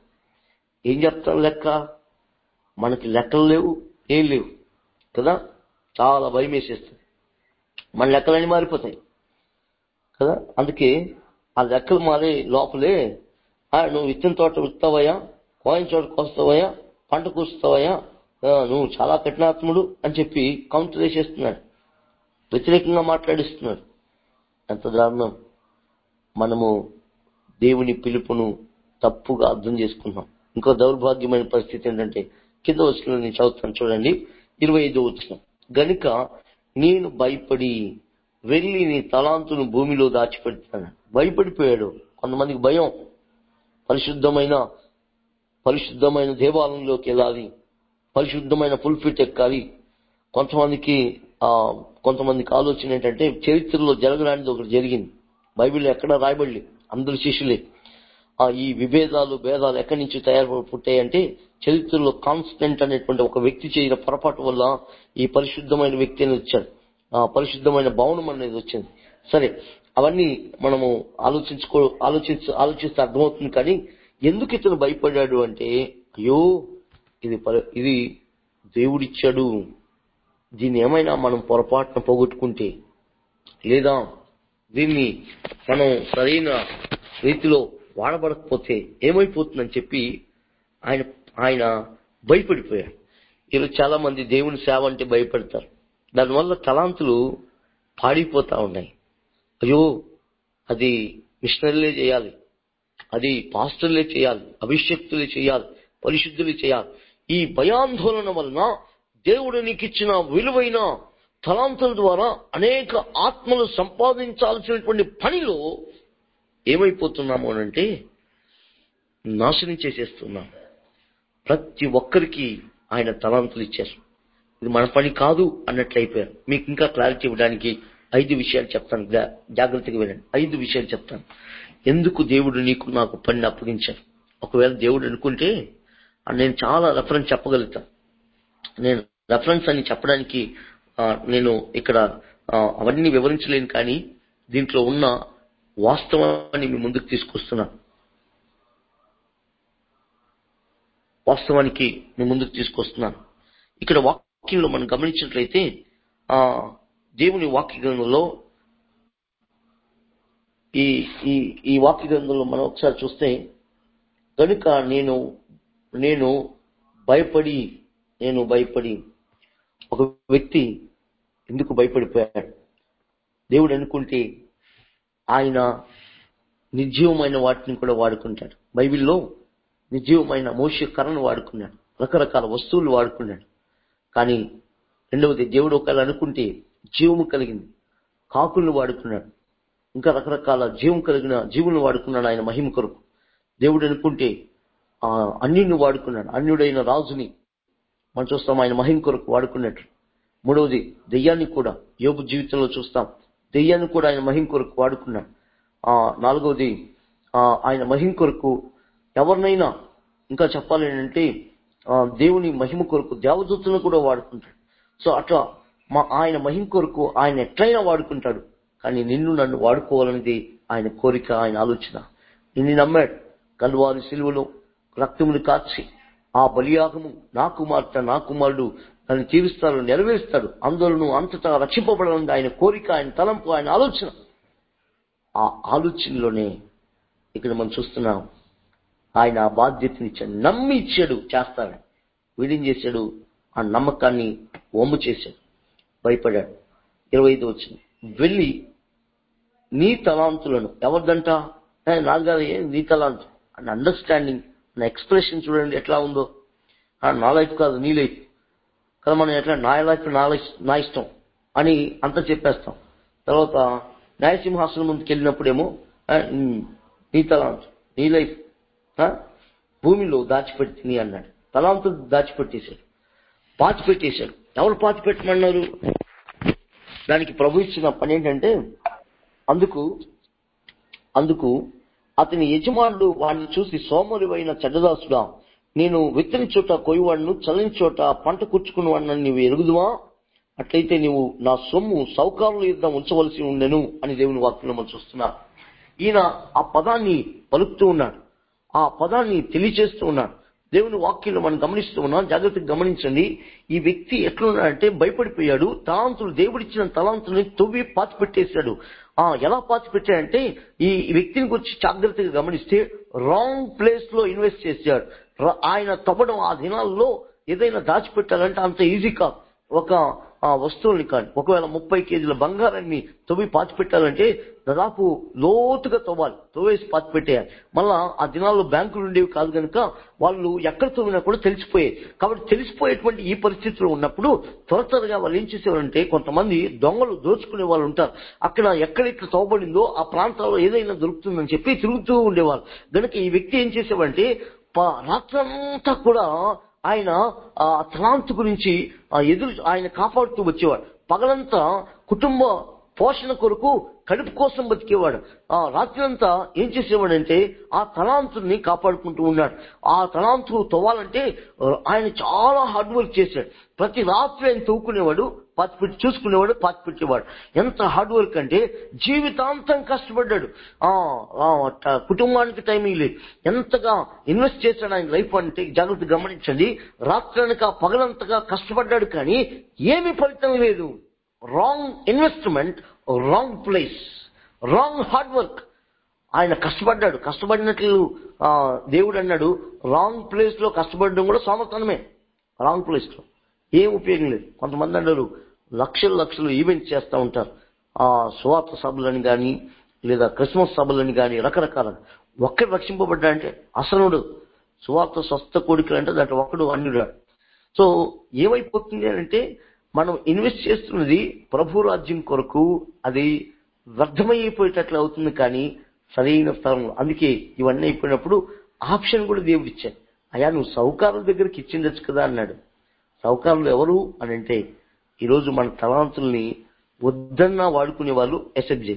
ఏం చెప్తాం లెక్క మనకి లెక్కలు లేవు ఏం లేవు కదా చాలా భయం వేసేస్తుంది మన లెక్కలన్నీ మారిపోతాయి కదా అందుకే ఆ లెక్కలు మారే లోపలే "ఆ, నువ్వు విత్తన తోట విత్తావయ్యా కోయిన చోట కోస్తావయ్యా పంట కూస్తావయ్యా ఆ, నువ్వు చాలా కఠినాత్ముడు అని చెప్పి కౌంటర్ వేసేస్తున్నాడు వ్యతిరేకంగా మాట్లాడిస్తున్నాడు ఎంత దారుణం మనము దేవుని పిలుపును తప్పుగా అర్థం చేసుకున్నాం ఇంకో దౌర్భాగ్యమైన పరిస్థితి ఏంటంటే కింద వచ్చిన నేను చదువుతాను చూడండి ఇరవై ఐదో వచ్చిన గనుక నేను భయపడి వెళ్ళి నీ తలాంతును భూమిలో దాచిపెడతాను భయపడిపోయాడు కొంతమందికి భయం పరిశుద్ధమైన పరిశుద్ధమైన దేవాలయంలోకి వెళ్ళాలి పరిశుద్ధమైన ఫుల్ఫిట్ ఎక్కాలి కొంతమందికి ఆ కొంతమందికి ఆలోచన ఏంటంటే చరిత్రలో జరగడానికి ఒకటి జరిగింది బైబిల్ ఎక్కడ రాయబడలే అందరు శిష్యులే ఆ ఈ విభేదాలు భేదాలు ఎక్కడి నుంచి తయారు పుట్టాయంటే చరిత్రలో కాన్స్టెంట్ అనేటువంటి ఒక వ్యక్తి చేసిన పొరపాటు వల్ల ఈ పరిశుద్ధమైన వ్యక్తి అనేది వచ్చాడు ఆ పరిశుద్ధమైన భవనం అనేది వచ్చింది సరే అవన్నీ మనము ఆలోచించుకో ఆలోచించ ఆలోచిస్తే అర్థమవుతుంది కానీ ఎందుకు ఇతను భయపడ్డాడు అంటే అయ్యో ఇది పరి- ఇది దేవుడిచ్చాడు దీన్ని ఏమైనా మనం పొరపాటున పోగొట్టుకుంటే లేదా దీన్ని మనం సరైన రీతిలో వాడబడకపోతే ఏమైపోతుందని చెప్పి ఆయన ఆయన భయపడిపోయాడు ఈరోజు చాలా మంది దేవుని సేవ అంటే భయపడతారు దానివల్ల తలాంతులు పాడిపోతా ఉన్నాయి అయ్యో అది మిషనరీలే చేయాలి అది పాస్టర్లే చేయాలి అభిషక్తులే చేయాలి పరిశుద్ధులే చేయాలి ఈ భయాందోళన వలన దేవుడు నీకు ఇచ్చిన విలువైన తలాంతుల ద్వారా అనేక ఆత్మలు సంపాదించాల్సినటువంటి పనిలో ఏమైపోతున్నాము అనంటే నాశనం చేసేస్తున్నాం ప్రతి ఒక్కరికి ఆయన తలాంతులు ఇచ్చారు ఇది మన పని కాదు అన్నట్లు అయిపోయారు మీకు ఇంకా క్లారిటీ ఇవ్వడానికి ఐదు విషయాలు చెప్తాను జా- జాగ్రత్తగా వినండి ఐదు విషయాలు చెప్తాను ఎందుకు దేవుడు నీకు నాకు పని అప్పగించారు ఒకవేళ దేవుడు అనుకుంటే ఆ నేను చాలా రెఫరెన్స్ చెప్పగలుగుతాను నేను రెఫరెన్స్ అని చెప్పడానికి ఆ, నేను ఇక్కడ ఆ, అవన్నీ వివరించలేను కానీ దీంట్లో ఉన్న వాస్తవాన్ని మీ ముందుకు తీసుకొస్తున్నాను వాస్తవానికి మీ ముందుకు తీసుకొస్తున్నాను ఇక్కడ వాక్యంలో మనం గమనించినట్లయితే ఆ దేవుని వాక్య గ్రంథంలో ఈ ఈ ఈ వాక్య గ్రంథంలో మనం ఒకసారి చూస్తే కనుక నేను నేను భయపడి నేను భయపడి ఒక వ్యక్తి ఎందుకు భయపడిపోయాడు దేవుడు అనుకుంటే ఆయన నిర్జీవమైన వాటిని కూడా వాడుకుంటాడు బైబిల్లో నిర్జీవమైన మోష కర్రను వాడుకున్నాడు రకరకాల వస్తువులు వాడుకున్నాడు కానీ రెండవది దేవుడు ఒకవేళ అనుకుంటే జీవము కలిగింది కాకులను వాడుకున్నాడు ఇంకా రకరకాల జీవం కలిగిన జీవులను వాడుకున్నాడు ఆయన మహిమ కొరకు దేవుడు అనుకుంటే ఆ అన్యుని వాడుకున్నాడు అన్యుడైన రాజుని మనం చూస్తాం ఆయన మహిమ కొరకు వాడుకున్నట్టు మూడవది దెయ్యాన్ని కూడా యోగు జీవితంలో చూస్తాం దెయ్యాన్ని కూడా ఆయన మహిమ కొరకు వాడుకున్నాడు ఆ నాలుగవది ఆ ఆయన మహిమ కొరకు ఎవరినైనా ఇంకా చెప్పాలి అంటే ఆ దేవుని మహిమ కొరకు దేవదూతలను కూడా వాడుకుంటాడు సో అట్లా మా ఆయన మహిమ కొరకు ఆయన ఎట్లయినా వాడుకుంటాడు కానీ నిన్ను నన్ను వాడుకోవాలనేది ఆయన కోరిక ఆయన ఆలోచన నిన్ను నమ్మాడు కల్వారి సిలువలో రక్తమును కార్చి ఆ బలియాగము నా కుమార్తె నా కుమారుడు నన్ను తీరుస్తాడు నెరవేరుస్తాడు అందరూ అంతటా రక్షింపబడాలని ఆయన కోరిక ఆయన తలంపు ఆయన ఆలోచన ఆ ఆలోచనలోనే ఇక్కడ మనం చూస్తున్నాం ఆయన ఆ బాధ్యతని ఇచ్చాడు నమ్మి ఇచ్చాడు చేస్తాడు వీడేం చేశాడు ఆ నమ్మకాన్ని వమ్ము చేశాడు భయపడాడు ఇరవై ఐదు వచ్చింది వెళ్ళి నీ తలాంతులను ఎవరిదంట ఏ, నాకు కాదు ఏ నీ తలాంతు అండ్ అండర్స్టాండింగ్ నా ఎక్స్ప్రెషన్ చూడండి ఎట్లా ఉందో ఆ, నా లైఫ్ కాదు నీ లైఫ్ కదా మనం ఎట్లా నా లైఫ్ నా లైఫ్ నా ఇష్టం అని అంత చెప్పేస్తాం తర్వాత న్యాయసింహాసనం ముందుకు వెళ్ళినప్పుడేమో ఆ, ఉమ్, నీ తలాంతు నీ లైఫ్ ఆ, భూమిలో దాచిపెట్టి అన్నాడు తలాంతు దాచిపెట్టేశాడు పాతి పెట్టేశాడు ఎవరు పాతి పెట్టమన్నారు దానికి ప్రభు ఇచ్చిన పని ఏంటంటే అందుకు అందుకు అతని యజమానుడు వాడిని చూసి సోమరివైన చెడ్డదాసుడా నేను విత్తని చోట కొయ్యవాడును చల్లని చోట పంట కూర్చుకున్నవాడిని నీవు ఎరుగుదువా అట్లయితే నీవు నా సొమ్ము సౌకారుల యుద్ధం ఉంచవలసి ఉండెను అని దేవుని వాక్యంలో మనం చూస్తున్నాం ఈయన ఆ పదాన్ని పలుకుతూ ఉన్నాడు ఆ పదాన్ని తెలియచేస్తూ ఉన్నాడు దేవుని వాక్యంలో మనం గమనిస్తూ ఉన్నాం జాగ్రత్తగా గమనించండి ఈ వ్యక్తి ఎట్లున్నాడంటే భయపడిపోయాడు తలాంతులు దేవుడిచ్చిన తలాంతుల్ని తవ్వి పాతి పెట్టేశాడు ఆ ఎలా పాతి పెట్టాడంటే ఈ వ్యక్తిని గురించి జాగ్రత్తగా గమనిస్తే రాంగ్ ప్లేస్ లో ఇన్వెస్ట్ చేశాడు ర- ఆయన తవ్వడం ఆ దినాల్లో ఏదైనా దాచిపెట్టాలంటే అంత ఈజీ కాదు ఒక ఆ వస్తువుల్ని కానీ ఒకవేళ ముప్పై కేజీల బంగారాన్ని తవ్వి పాతి పెట్టాలంటే దాదాపు లోతుగా తవ్వాలి తవ్వేసి పాతి పెట్టేయాలి మళ్ళా ఆ దినాల్లో బ్యాంకులు ఉండేవి కాదు కనుక వాళ్ళు ఎక్కడ తవ్వినా కూడా తెలిసిపోయేది కాబట్టి తెలిసిపోయేటువంటి ఈ పరిస్థితిలో ఉన్నప్పుడు త్వర త్వరగా వాళ్ళు ఏం చేసేవారంటే కొంతమంది దొంగలు దోచుకునే వాళ్ళు ఉంటారు అక్కడ ఎక్కడెక్కడ తవ్వబడిందో ఆ ప్రాంతాల్లో ఏదైనా దొరుకుతుందని చెప్పి తిరుగుతూ ఉండేవాళ్ళు కనుక ఈ వ్యక్తి ఏం చేసేవాడంటే ప- రాత్రంతా కూడా ఆయన ఆ తలాంతు గురించి ఆ ఎదురు ఆయన కాపాడుతూ వచ్చేవాడు పగలంతా కుటుంబ పోషణ కొరకు కడుపు కోసం బతికేవాడు ఆ రాత్రి ఏం చేసేవాడంటే ఆ తలాంతుల్ని కాపాడుకుంటూ ఉన్నాడు ఆ తలాంతు తవ్వాలంటే ఆ, ఆయన చాలా హార్డ్ వర్క్ చేశాడు ప్రతి రాత్రి ఆయన తవ్వుకునేవాడు పాతి పెట్టి చూసుకునేవాడు పాతి పెట్టేవాడు ఎంత హార్డ్ వర్క్ అంటే జీవితాంతం కష్టపడ్డాడు ఆ ఆ, ట- కుటుంబానికి టైమింగ్ లేదు ఎంతగా ఇన్వెస్ట్ చేశాడు ఆయన లైఫ్ అంటే జాగ్రత్త గమనించండి రాత్రనక పగలంతగా కష్టపడ్డాడు కానీ ఏమీ ఫలితం లేదు wrong investment wrong place wrong hard work ఆయన కష్టపడ్డాడు కష్టపడినట్లు ఆ, దేవుడు అన్నాడు రాంగ్ ప్లేస్ లో కష్టపడడం కూడా సోమతనమే రాంగ్ ప్లేస్ లో ఏం ఉపయోగం లేదు కొంతమంది అన్నారు లక్షలు లక్షలు ఈవెంట్ చేస్తూ ఉంటారు ఆ సువార్త సభలని కానీ లేదా క్రిస్మస్ సభలని కానీ రకరకాల ఒక్కడు రక్షింపబడ్డా అంటే అసలుడు సువార్త స్వస్థ కోడికలు అంటే దాంట్లో ఒక్కడు అన్యుడు సో ఏమైపోతుంది అని అంటే మనం ఇన్వెస్ట్ చేస్తున్నది ప్రభు రాజ్యం కొరకు అది వ్యర్థమైపోయేటట్లు అవుతుంది కానీ సరైన స్థలం అందుకే ఇవన్నీ అయిపోయినప్పుడు ఆప్షన్ కూడా దేవుడు ఇచ్చాడు అయ్యా నువ్వు సౌకారుల దగ్గరికి ఇచ్చిండొచ్చు కదా అన్నాడు సౌకారులు ఎవరు అని అంటే ఈరోజు మన తలాంతుల్ని వద్దన్నా వాడుకునే వాళ్ళు ఎస్ఎఫ్జే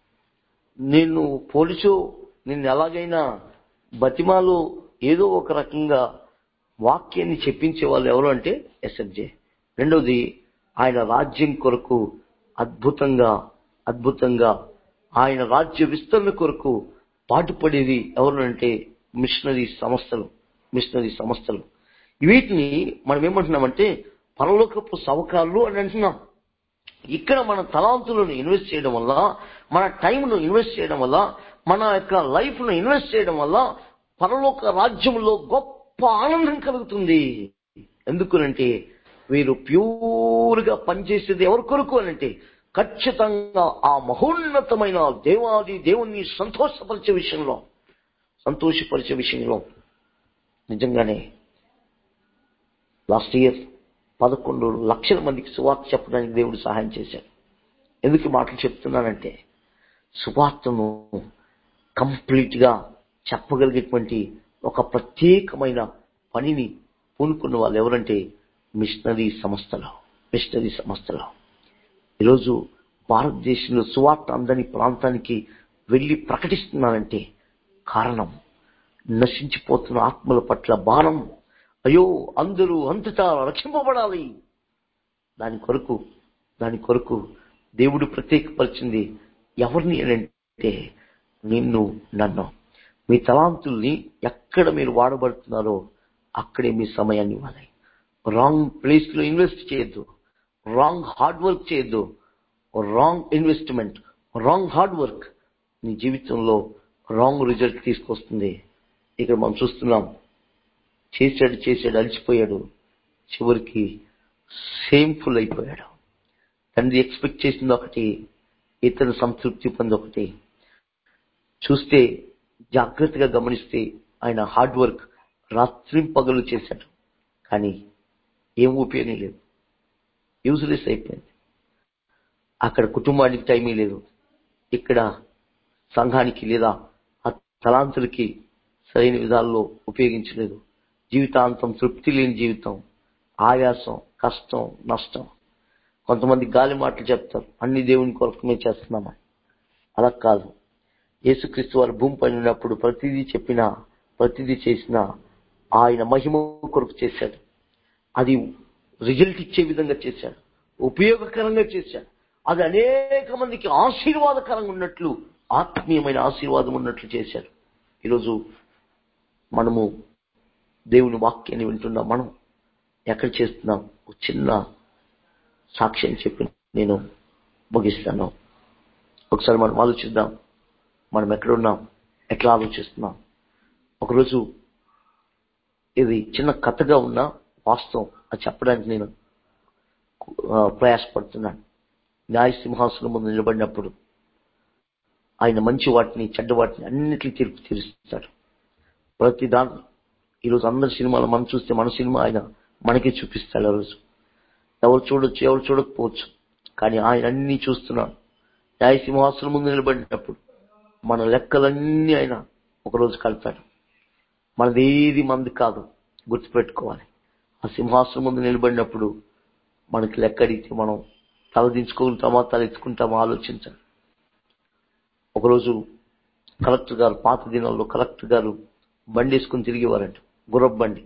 నేను పోలీసు నిన్ను ఎలాగైనా బతిమాలు ఏదో ఒక రకంగా వాక్యాన్ని చెప్పించే వాళ్ళు ఎవరు అంటే ఎస్ఎఫ్జే రెండవది ఆయన రాజ్యం కొరకు అద్భుతంగా అద్భుతంగా ఆయన రాజ్య విస్తరణ కొరకు పాటుపడేది ఎవరు అంటే మిషనరీ సంస్థలు మిషనరీ సంస్థలు వీటిని మనం ఏమంటున్నామంటే పరలోకపు సవకాలు అని అంటున్నాం ఇక్కడ మన తలాంతులను ఇన్వెస్ట్ చేయడం వల్ల మన టైంను ఇన్వెస్ట్ చేయడం వల్ల మన యొక్క లైఫ్ ను ఇన్వెస్ట్ చేయడం వల్ల పరలోక రాజ్యంలో గొప్ప ఆనందం కలుగుతుంది ఎందుకునంటే వీరు ప్యూర్ గా పనిచేసేది ఎవరి కొరకు అనంటే ఖచ్చితంగా ఆ మహోన్నతమైన దేవాది దేవుణ్ణి సంతోషపరిచే విషయంలో సంతోషపరిచే విషయంలో నిజంగానే లాస్ట్ ఇయర్ పదకొండు లక్షల మందికి సువార్త చెప్పడానికి దేవుడు సహాయం చేశాడు ఎందుకు ఈ మాటలు చెప్తున్నానంటే సువార్తను కంప్లీట్ గా చెప్పగలిగేటువంటి ఒక ప్రత్యేకమైన పనిని పూనుకున్న వాళ్ళు ఎవరంటే మిషనరీ సంస్థలు మిషనరీ సంస్థలు ఈరోజు భారతదేశంలో సువార్త అందని ప్రాంతానికి వెళ్లి ప్రకటిస్తున్నానంటే కారణం నశించిపోతున్న ఆత్మల పట్ల భారం అయ్యో అందరూ అంతటా రక్షింపబడాలి దాని కొరకు దాని కొరకు దేవుడు ప్రత్యేకపరిచింది ఎవరిని అని అంటే నిన్ను నన్ను మీ తలాంతుల్ని ఎక్కడ మీరు వాడబడుతున్నారో అక్కడే మీ సమయాన్ని ఇవ్వాలి రాంగ్ ప్లేస్ లో ఇన్వెస్ట్ చేయొద్దు రాంగ్ హార్డ్ వర్క్ చేయొద్దు wrong investment wrong hard work నీ జీవితంలో రాంగ్ రిజల్ట్ తీసుకొస్తుంది ఇక్కడ మనం చూస్తున్నాం చేశాడు చేశాడు అలసిపోయాడు చివరికి సేమ్ఫుల్ అయిపోయాడు తండ్రి ఎక్స్పెక్ట్ చేసింది ఒకటి ఇతను సంతృప్తి పొంది ఒకటి చూస్తే జాగ్రత్తగా గమనిస్తే ఆయన హార్డ్ వర్క్ రాత్రి పగలు చేశాడు కానీ ఏం ఉపయోగం లేదు యూజ్లెస్ అయిపోయింది అక్కడ కుటుంబానికి టైమీ లేదు ఇక్కడ సంఘానికి లేదా ఆ తలాంతులకి సరైన విధాల్లో ఉపయోగించలేదు జీవితాంతం తృప్తి లేని జీవితం ఆయాసం కష్టం నష్టం కొంతమంది గాలి మాటలు చెప్తారు అన్ని దేవుని కొరకు మేము చేస్తున్నామా అలా కాదు యేసుక్రీస్తు వారు భూమి పైన ఉన్నప్పుడు ప్రతిదీ చెప్పినా ప్రతిదీ చేసినా ఆయన మహిమ కొరకు చేశాడు అది రిజల్ట్ ఇచ్చే విధంగా చేశాడు ఉపయోగకరంగా చేశాడు అది అనేక మందికి ఆశీర్వాదకరంగా ఉన్నట్లు ఆత్మీయమైన ఆశీర్వాదం ఉన్నట్లు చేశాడు ఈరోజు మనము దేవుని వాక్యాన్ని వింటున్నాం మనం ఎక్కడ చేస్తున్నాం ఒక చిన్న సాక్ష్యం చెప్పి నేను ముగిస్తాను ఒకసారి మనం ఆలోచిద్దాం మనం ఎక్కడున్నాం ఎట్లా ఆలోచిస్తున్నాం ఒకరోజు ఇది చిన్న కథగా ఉన్న వాస్తవం అది చెప్పడానికి నేను ఆ, ప్రయాసపడుతున్నాను న్యాయ సింహాసనం ముందు నిలబడినప్పుడు ఆయన మంచి వాటిని చెడ్డ వాటిని అన్నిటికీ తీర్పు తీరుస్తాడు ప్రతి దాని ఈరోజు అందరి సినిమాలు మనం చూస్తే మన సినిమా ఆయన మనకే చూపిస్తాడు ఆ రోజు ఎవరు చూడొచ్చు ఎవరు చూడకపోవచ్చు కానీ ఆయన అన్ని చూస్తున్నాడు న్యాయ సింహాసనం ముందు నిలబడినప్పుడు మన లెక్కలన్నీ ఆయన ఒకరోజు కలుతాడు మనది ఏది మంది కాదు గుర్తుపెట్టుకోవాలి ఆ సింహాసనం ముందు నిలబడినప్పుడు మనకి లెక్క అడిగితే మనం తల దించుకుంటామా తల ఎత్తుకుంటామా ఆలోచించాలి ఒకరోజు కలెక్టర్ గారు పాత దినాల్లో కలెక్టర్ గారు బండి వేసుకుని తిరిగేవారంట గుర్రపు బండి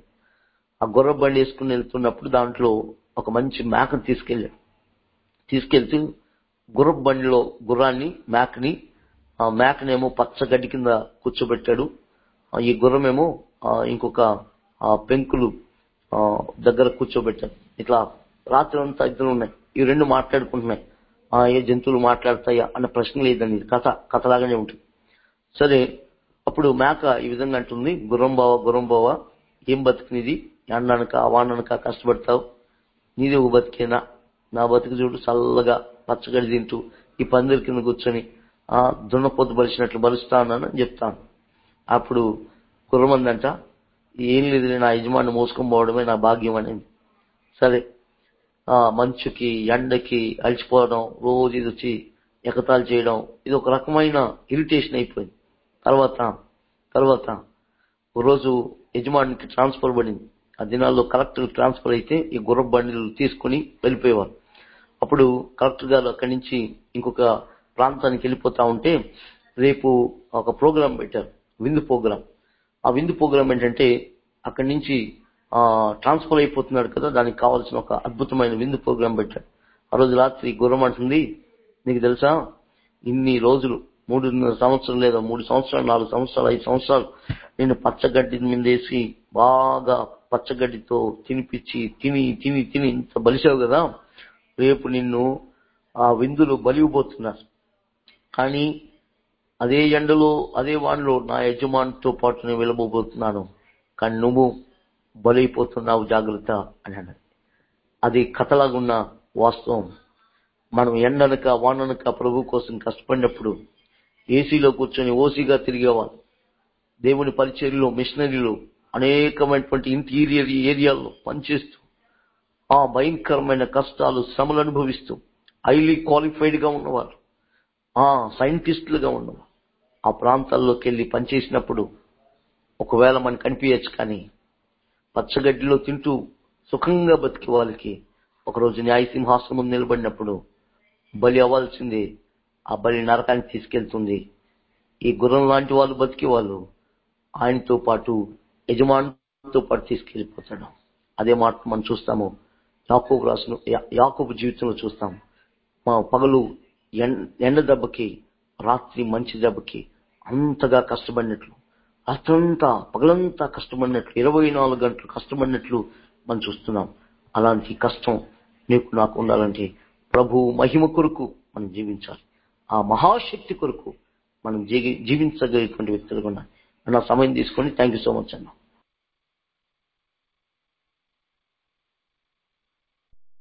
ఆ గుర్రపు బండి వేసుకుని వెళ్తున్నప్పుడు దాంట్లో ఒక మంచి మేకను తీసుకెళ్ళాడు తీసుకెళ్తూ గుర్రపు బండిలో గుర్రాన్ని మేకని ఆ మేకనేమో పచ్చ గడ్డి కింద కూర్చోబెట్టాడు ఆ ఈ గుర్రమేమో ఆ ఇంకొక ఆ పెంకులు ఆ దగ్గర కూర్చోబెట్టాడు ఇట్లా రాత్రి అంతా ఇద్దరు ఉన్నాయి ఈ రెండు మాట్లాడుకుంటున్నాయి ఆ ఏ జంతువులు మాట్లాడతాయా అన్న ప్రశ్న లేదండి ఇది కథ కథలాగానే ఉంటుంది సరే అప్పుడు మేక ఈ విధంగా అంటుంది గుర్రం బావ గుర్రం బావ ఏం బతికినిది ఎండనక వాననక కష్టపడతావు నీది ఒక బతికేనా నా బతుకు చూడు చల్లగా పచ్చగడి తింటూ ఈ పందిరి కింద కూర్చొని ఆ దున్నపోతు బలిసినట్లు బలుస్తాను అని చెప్తాను అప్పుడు గుర్రమందంట ఏం లేదు నా యజమాని మోసుకొని పోవడమే నా భాగ్యం అనేది సరే ఆ మంచుకి ఎండకి అలసిపోవడం రోజు ఇది వచ్చి ఎగతాలు చేయడం ఇది ఒక రకమైన ఇరిటేషన్ అయిపోయింది తర్వాత తర్వాత ఒక రోజు యజమానికి ట్రాన్స్ఫర్ పడింది ఆ దినాల్లో కలెక్టర్ ట్రాన్స్ఫర్ అయితే ఈ గుర్ర బండిలు తీసుకుని వెళ్ళిపోయేవారు అప్పుడు కలెక్టర్ గారు అక్కడి నుంచి ఇంకొక ప్రాంతానికి వెళ్ళిపోతా ఉంటే రేపు ఒక ప్రోగ్రాం పెట్టారు విందు ప్రోగ్రాం ఆ విందు ప్రోగ్రాం ఏంటంటే అక్కడి నుంచి ఆ ట్రాన్స్ఫర్ అయిపోతున్నాడు కదా దానికి కావాల్సిన ఒక అద్భుతమైన విందు ప్రోగ్రాం పెట్టాడు ఆ రోజు రాత్రి గుర్రం అంటుంది నీకు తెలుసా ఇన్ని రోజులు మూడున్నర సంవత్సరం లేదా మూడు సంవత్సరాలు నాలుగు సంవత్సరాలు ఐదు సంవత్సరాలు నేను పచ్చగడ్డి మీదేసి బాగా పచ్చగడ్డితో తినిపించి తిని తిని తిని ఇంత బలిసావు కదా రేపు నిన్ను ఆ విందులు బలిగిపోతున్నారు కానీ అదే ఎండలో అదే వానలో నా యజమానితో పాటు నేను వెళ్ళబోతున్నాను కానీ నువ్వు బలైపోతున్నావు జాగ్రత్త అని అన్నది అది కథలాగున్న వాస్తవం మనం ఎండనక వాననక ప్రభు కోసం కష్టపడినప్పుడు ఏసీలో కూర్చొని ఓసీగా తిరిగేవాళ్ళు దేవుని పరిచర్యలో మిషనరీలో అనేకమైనటువంటి ఇంటీరియర్ ఏరియాల్లో పనిచేస్తూ ఆ భయంకరమైన కష్టాలు శ్రమలు అనుభవిస్తూ హైలీ క్వాలిఫైడ్ గా ఉన్నవారు ఆ సైంటిస్టులుగా ఉన్నవారు ఆ ప్రాంతాల్లోకి వెళ్ళి పనిచేసినప్పుడు ఒకవేళ మనకు కనిపించచ్చు కానీ పచ్చగడ్డిలో తింటూ సుఖంగా బతికే వాళ్ళకి ఒకరోజు న్యాయసింహాసనం ముందు నిలబడినప్పుడు బలి అవ్వాల్సిందే ఆ బలి నరకానికి తీసుకెళ్తుంది ఈ గుర్రం లాంటి వాళ్ళు బతికే వాళ్ళు ఆయనతో పాటు యజమానితో పాటు తీసుకెళ్లిపోతాడు అదే మాట మనం చూస్తాము యాకోబు రాసిన యా- యాకోబు జీవితంలో చూస్తాం మా పగలు ఎన్- ఎండ దెబ్బకి రాత్రి మంచి దెబ్బకి అంతగా కష్టపడినట్లు రాత్రంతా పగలంతా కష్టపడినట్లు ఇరవై నాలుగు గంటలు కష్టపడినట్లు మనం చూస్తున్నాం అలాంటి కష్టం నీకు నాకు ఉండాలంటే ప్రభు మహిమ కొరకు మనం జీవించాలి ఆ మహాశక్తి కొరకు మనం జీవి- జీవించగలిగేటువంటి వ్యక్తులుగా ఉండాలి నా సమయం తీసుకొని థ్యాంక్ యూ సో మచ్ అన్నా